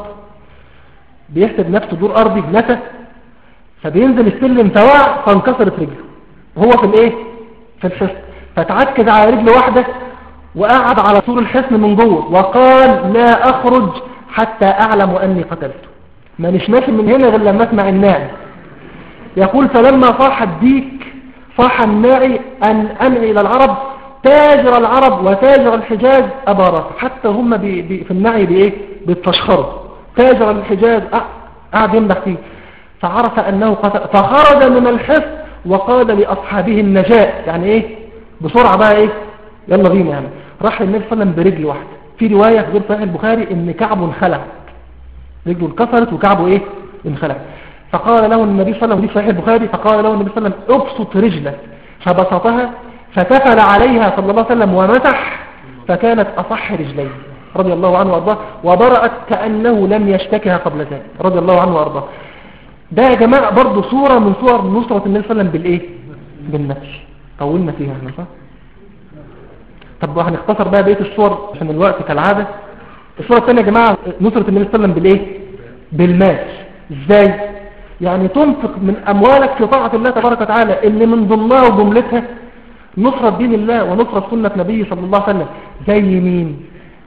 بيحسب نفسه دور أرضي نسى فبينزل السلم فوقع فانكسرت رجله وهو في الايه في الحصن فتعكز على رجل واحدة وقعد على طول الحصن من جوه وقال لا أخرج حتى أعلم أني قتلته ما نش ماشي من هنا غير لما اسمع الناعي يقول فلما صاح الديك صاح الناعي أن أنعي إلى العرب تاجر العرب وتاجر الحجاز أبا رافع حتى هم بي بي في النعي بإيه بيتفشخروا تاجر الحجاز قعد يمدح فيه فعرف أنه قتل فخرج من الحصن وقال لأصحابه النجاة يعني إيه بسرعة بقى إيه يلا بينا يعني راح النبي صلى الله عليه وسلم برجل واحدة في رواية في غير صحيح البخاري ان كعبه انخلع رجله انكسرت وكعبه ايه انخلع فقال له النبي صلى الله عليه وسلم صحيح البخاري فقال له النبي صلى الله عليه وسلم ابسط رجلك فبسطها فتفل عليها صلى الله عليه وسلم ومسح فكانت أصح رجليه رضي الله عنه وارضاه وبرأت كأنه لم يشتكها قبل ذلك رضي الله عنه وارضاه ده يا جماعة برضو صورة من صور نصرة النبي صلى الله عليه وسلم بالايه بالنفس طولنا فيها احنا صح طب هنختصر بقى بقيه الصور عشان الوقت كالعادة الصورة الثانية يا جماعة نصرة النبي صلى الله عليه وسلم بالايه بالمال ازاي يعني تنفق من اموالك في طاعة الله تبارك وتعالى اللي من ضمنها وجملتها نصرة دين الله ونصرة سنة نبيه صلى الله عليه وسلم زي مين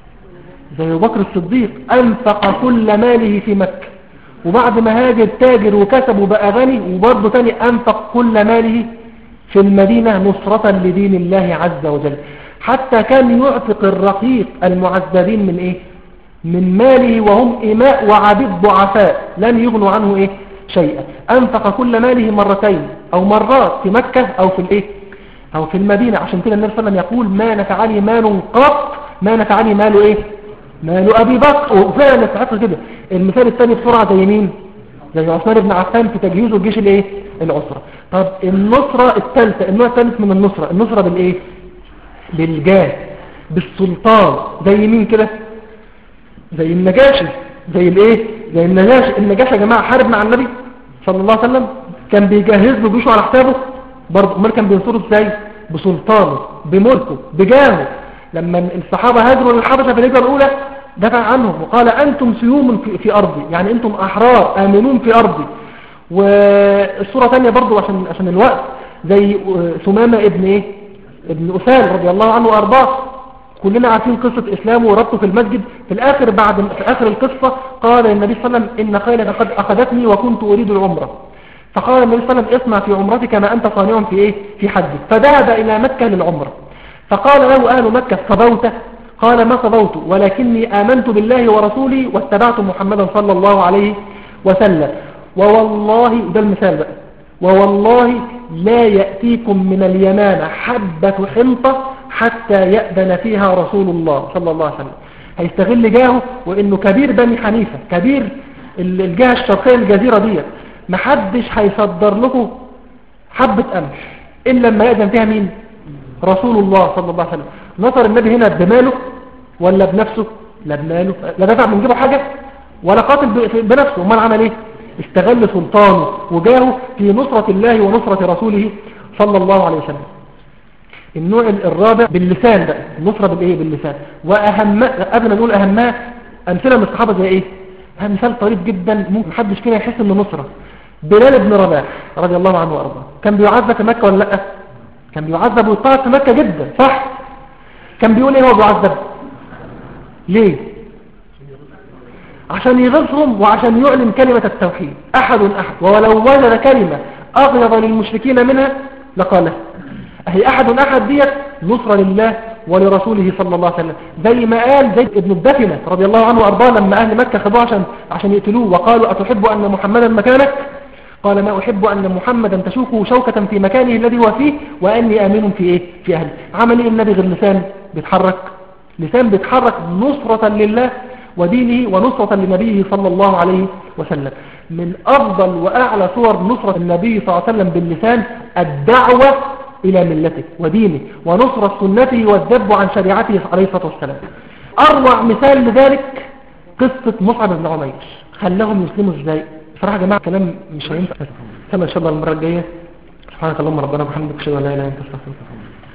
زي ابو بكر الصديق انفق كل ماله في مكة وبعد ما هاجر تاجر وكسب وبقى غني وبرضه تاني انفق كل ماله في المدينة نصرة لدين الله عز وجل حتى كان يعتق الرقيق المعذبين من ايه من ماله وهم إماء وعبيد ضعفاء لن يغنوا عنه ايه شيئا انفق كل ماله مرتين او مرات في مكة او في الايه او في المدينة عشان كده النبي صلى الله عليه وسلم يقول ما نفعني مال قط ما نفعني مال ايه مال ابي بكر وفعلا نفعته كده المثال الثاني بسرعة زي مين زي عثمان بن عفان في تجهيزه الجيش الايه العسرة طب النصرة الثالثة النوع الثالث من النصرة النصرة بالايه بالجاه بالسلطان زي مين كده زي النجاشي زي الايه زي النجاشي النجاشي يا جماعة حارب مع النبي صلى الله عليه وسلم كان بيجهز له جيشه على حسابه برضه امال كان بينصره ازاي بسلطانه بملكه بجاهه لما الصحابة هاجروا للحبشة في الهجرة الأولى دفع عنهم وقال أنتم سيوم في, في أرضي يعني أنتم أحرار آمنون في أرضي والصورة ثانية برضو عشان, عشان الوقت زي ثمامة ابن إيه ابن أسال رضي الله عنه وأرضاه كلنا عارفين قصة إسلامه وربطه في المسجد في الآخر بعد في آخر القصة قال النبي صلى الله عليه وسلم إن خيلك قد أخذتني وكنت أريد العمرة فقال النبي صلى الله عليه وسلم اصنع في عمرتك ما أنت صانع في إيه في حجك فذهب إلى مكة للعمرة فقال له أهل مكة صبوت قال ما صبوت ولكني آمنت بالله ورسوله واتبعت محمدا صلى الله عليه وسلم ووالله ده المثال بقى ووالله لا يأتيكم من اليمامة حبة حنطة حتى يأذن فيها رسول الله صلى الله عليه وسلم هيستغل جاهه وانه كبير بني حنيفة كبير الجهة الشرقية الجزيرة دي محدش هيصدر لكم حبة قمح إلا لما يأذن فيها مين رسول الله صلى الله عليه وسلم نصر النبي هنا بماله ولا بنفسه لا بماله لا دفع من جيبه حاجة ولا قاتل ب- بنفسه امال عمل ايه استغل سلطانه وجاهه في نصرة الله ونصرة رسوله صلى الله عليه وسلم النوع الرابع باللسان بقى النصرة بالايه باللسان واهم قبل ما نقول اهمها امثله من الصحابه زي ايه ها مثال طريف جدا ممكن محدش فينا يحس انه نصرة بلال بن رباح رضي الله عنه وارضاه كان بيعذب في مكة ولا لا كان بيعذب ويطاعد في مكة جدا صح كان بيقول ايه هو بيعذب ليه عشان يغيظهم وعشان يعلن كلمة التوحيد أحد أحد ولو وجد كلمة أغلظ للمشركين منها لقالها أهي أحد أحد ديت نصرة لله ولرسوله صلى الله عليه وسلم زي ما قال زيد بن الدفنة رضي الله عنه وأرضاه لما أهل مكة خذوه عشان, عشان يقتلوه وقالوا أتحب أن محمدا مكانك قال ما أحب أن محمدا تشوكه شوكة في مكانه الذي هو فيه وأني آمن في إيه في أهله عمل إيه النبي غير لسان بيتحرك لسان بيتحرك نصرة لله ودينه ونصرة لنبيه صلى الله عليه وسلم من أفضل وأعلى صور نصرة النبي صلى الله عليه وسلم باللسان الدعوة إلى ملته ودينه ونصرة سنته والذب عن شريعته عليه الصلاة والسلام أروع مثال لذلك قصة مصعب بن عمير خلاهم يسلموا ازاي صراحة يا جماعة كلام مش هينفع كما إن شاء الله المرة الجاية سبحانك اللهم ربنا وبحمدك اشهد ان لا اله الا انت استغفرك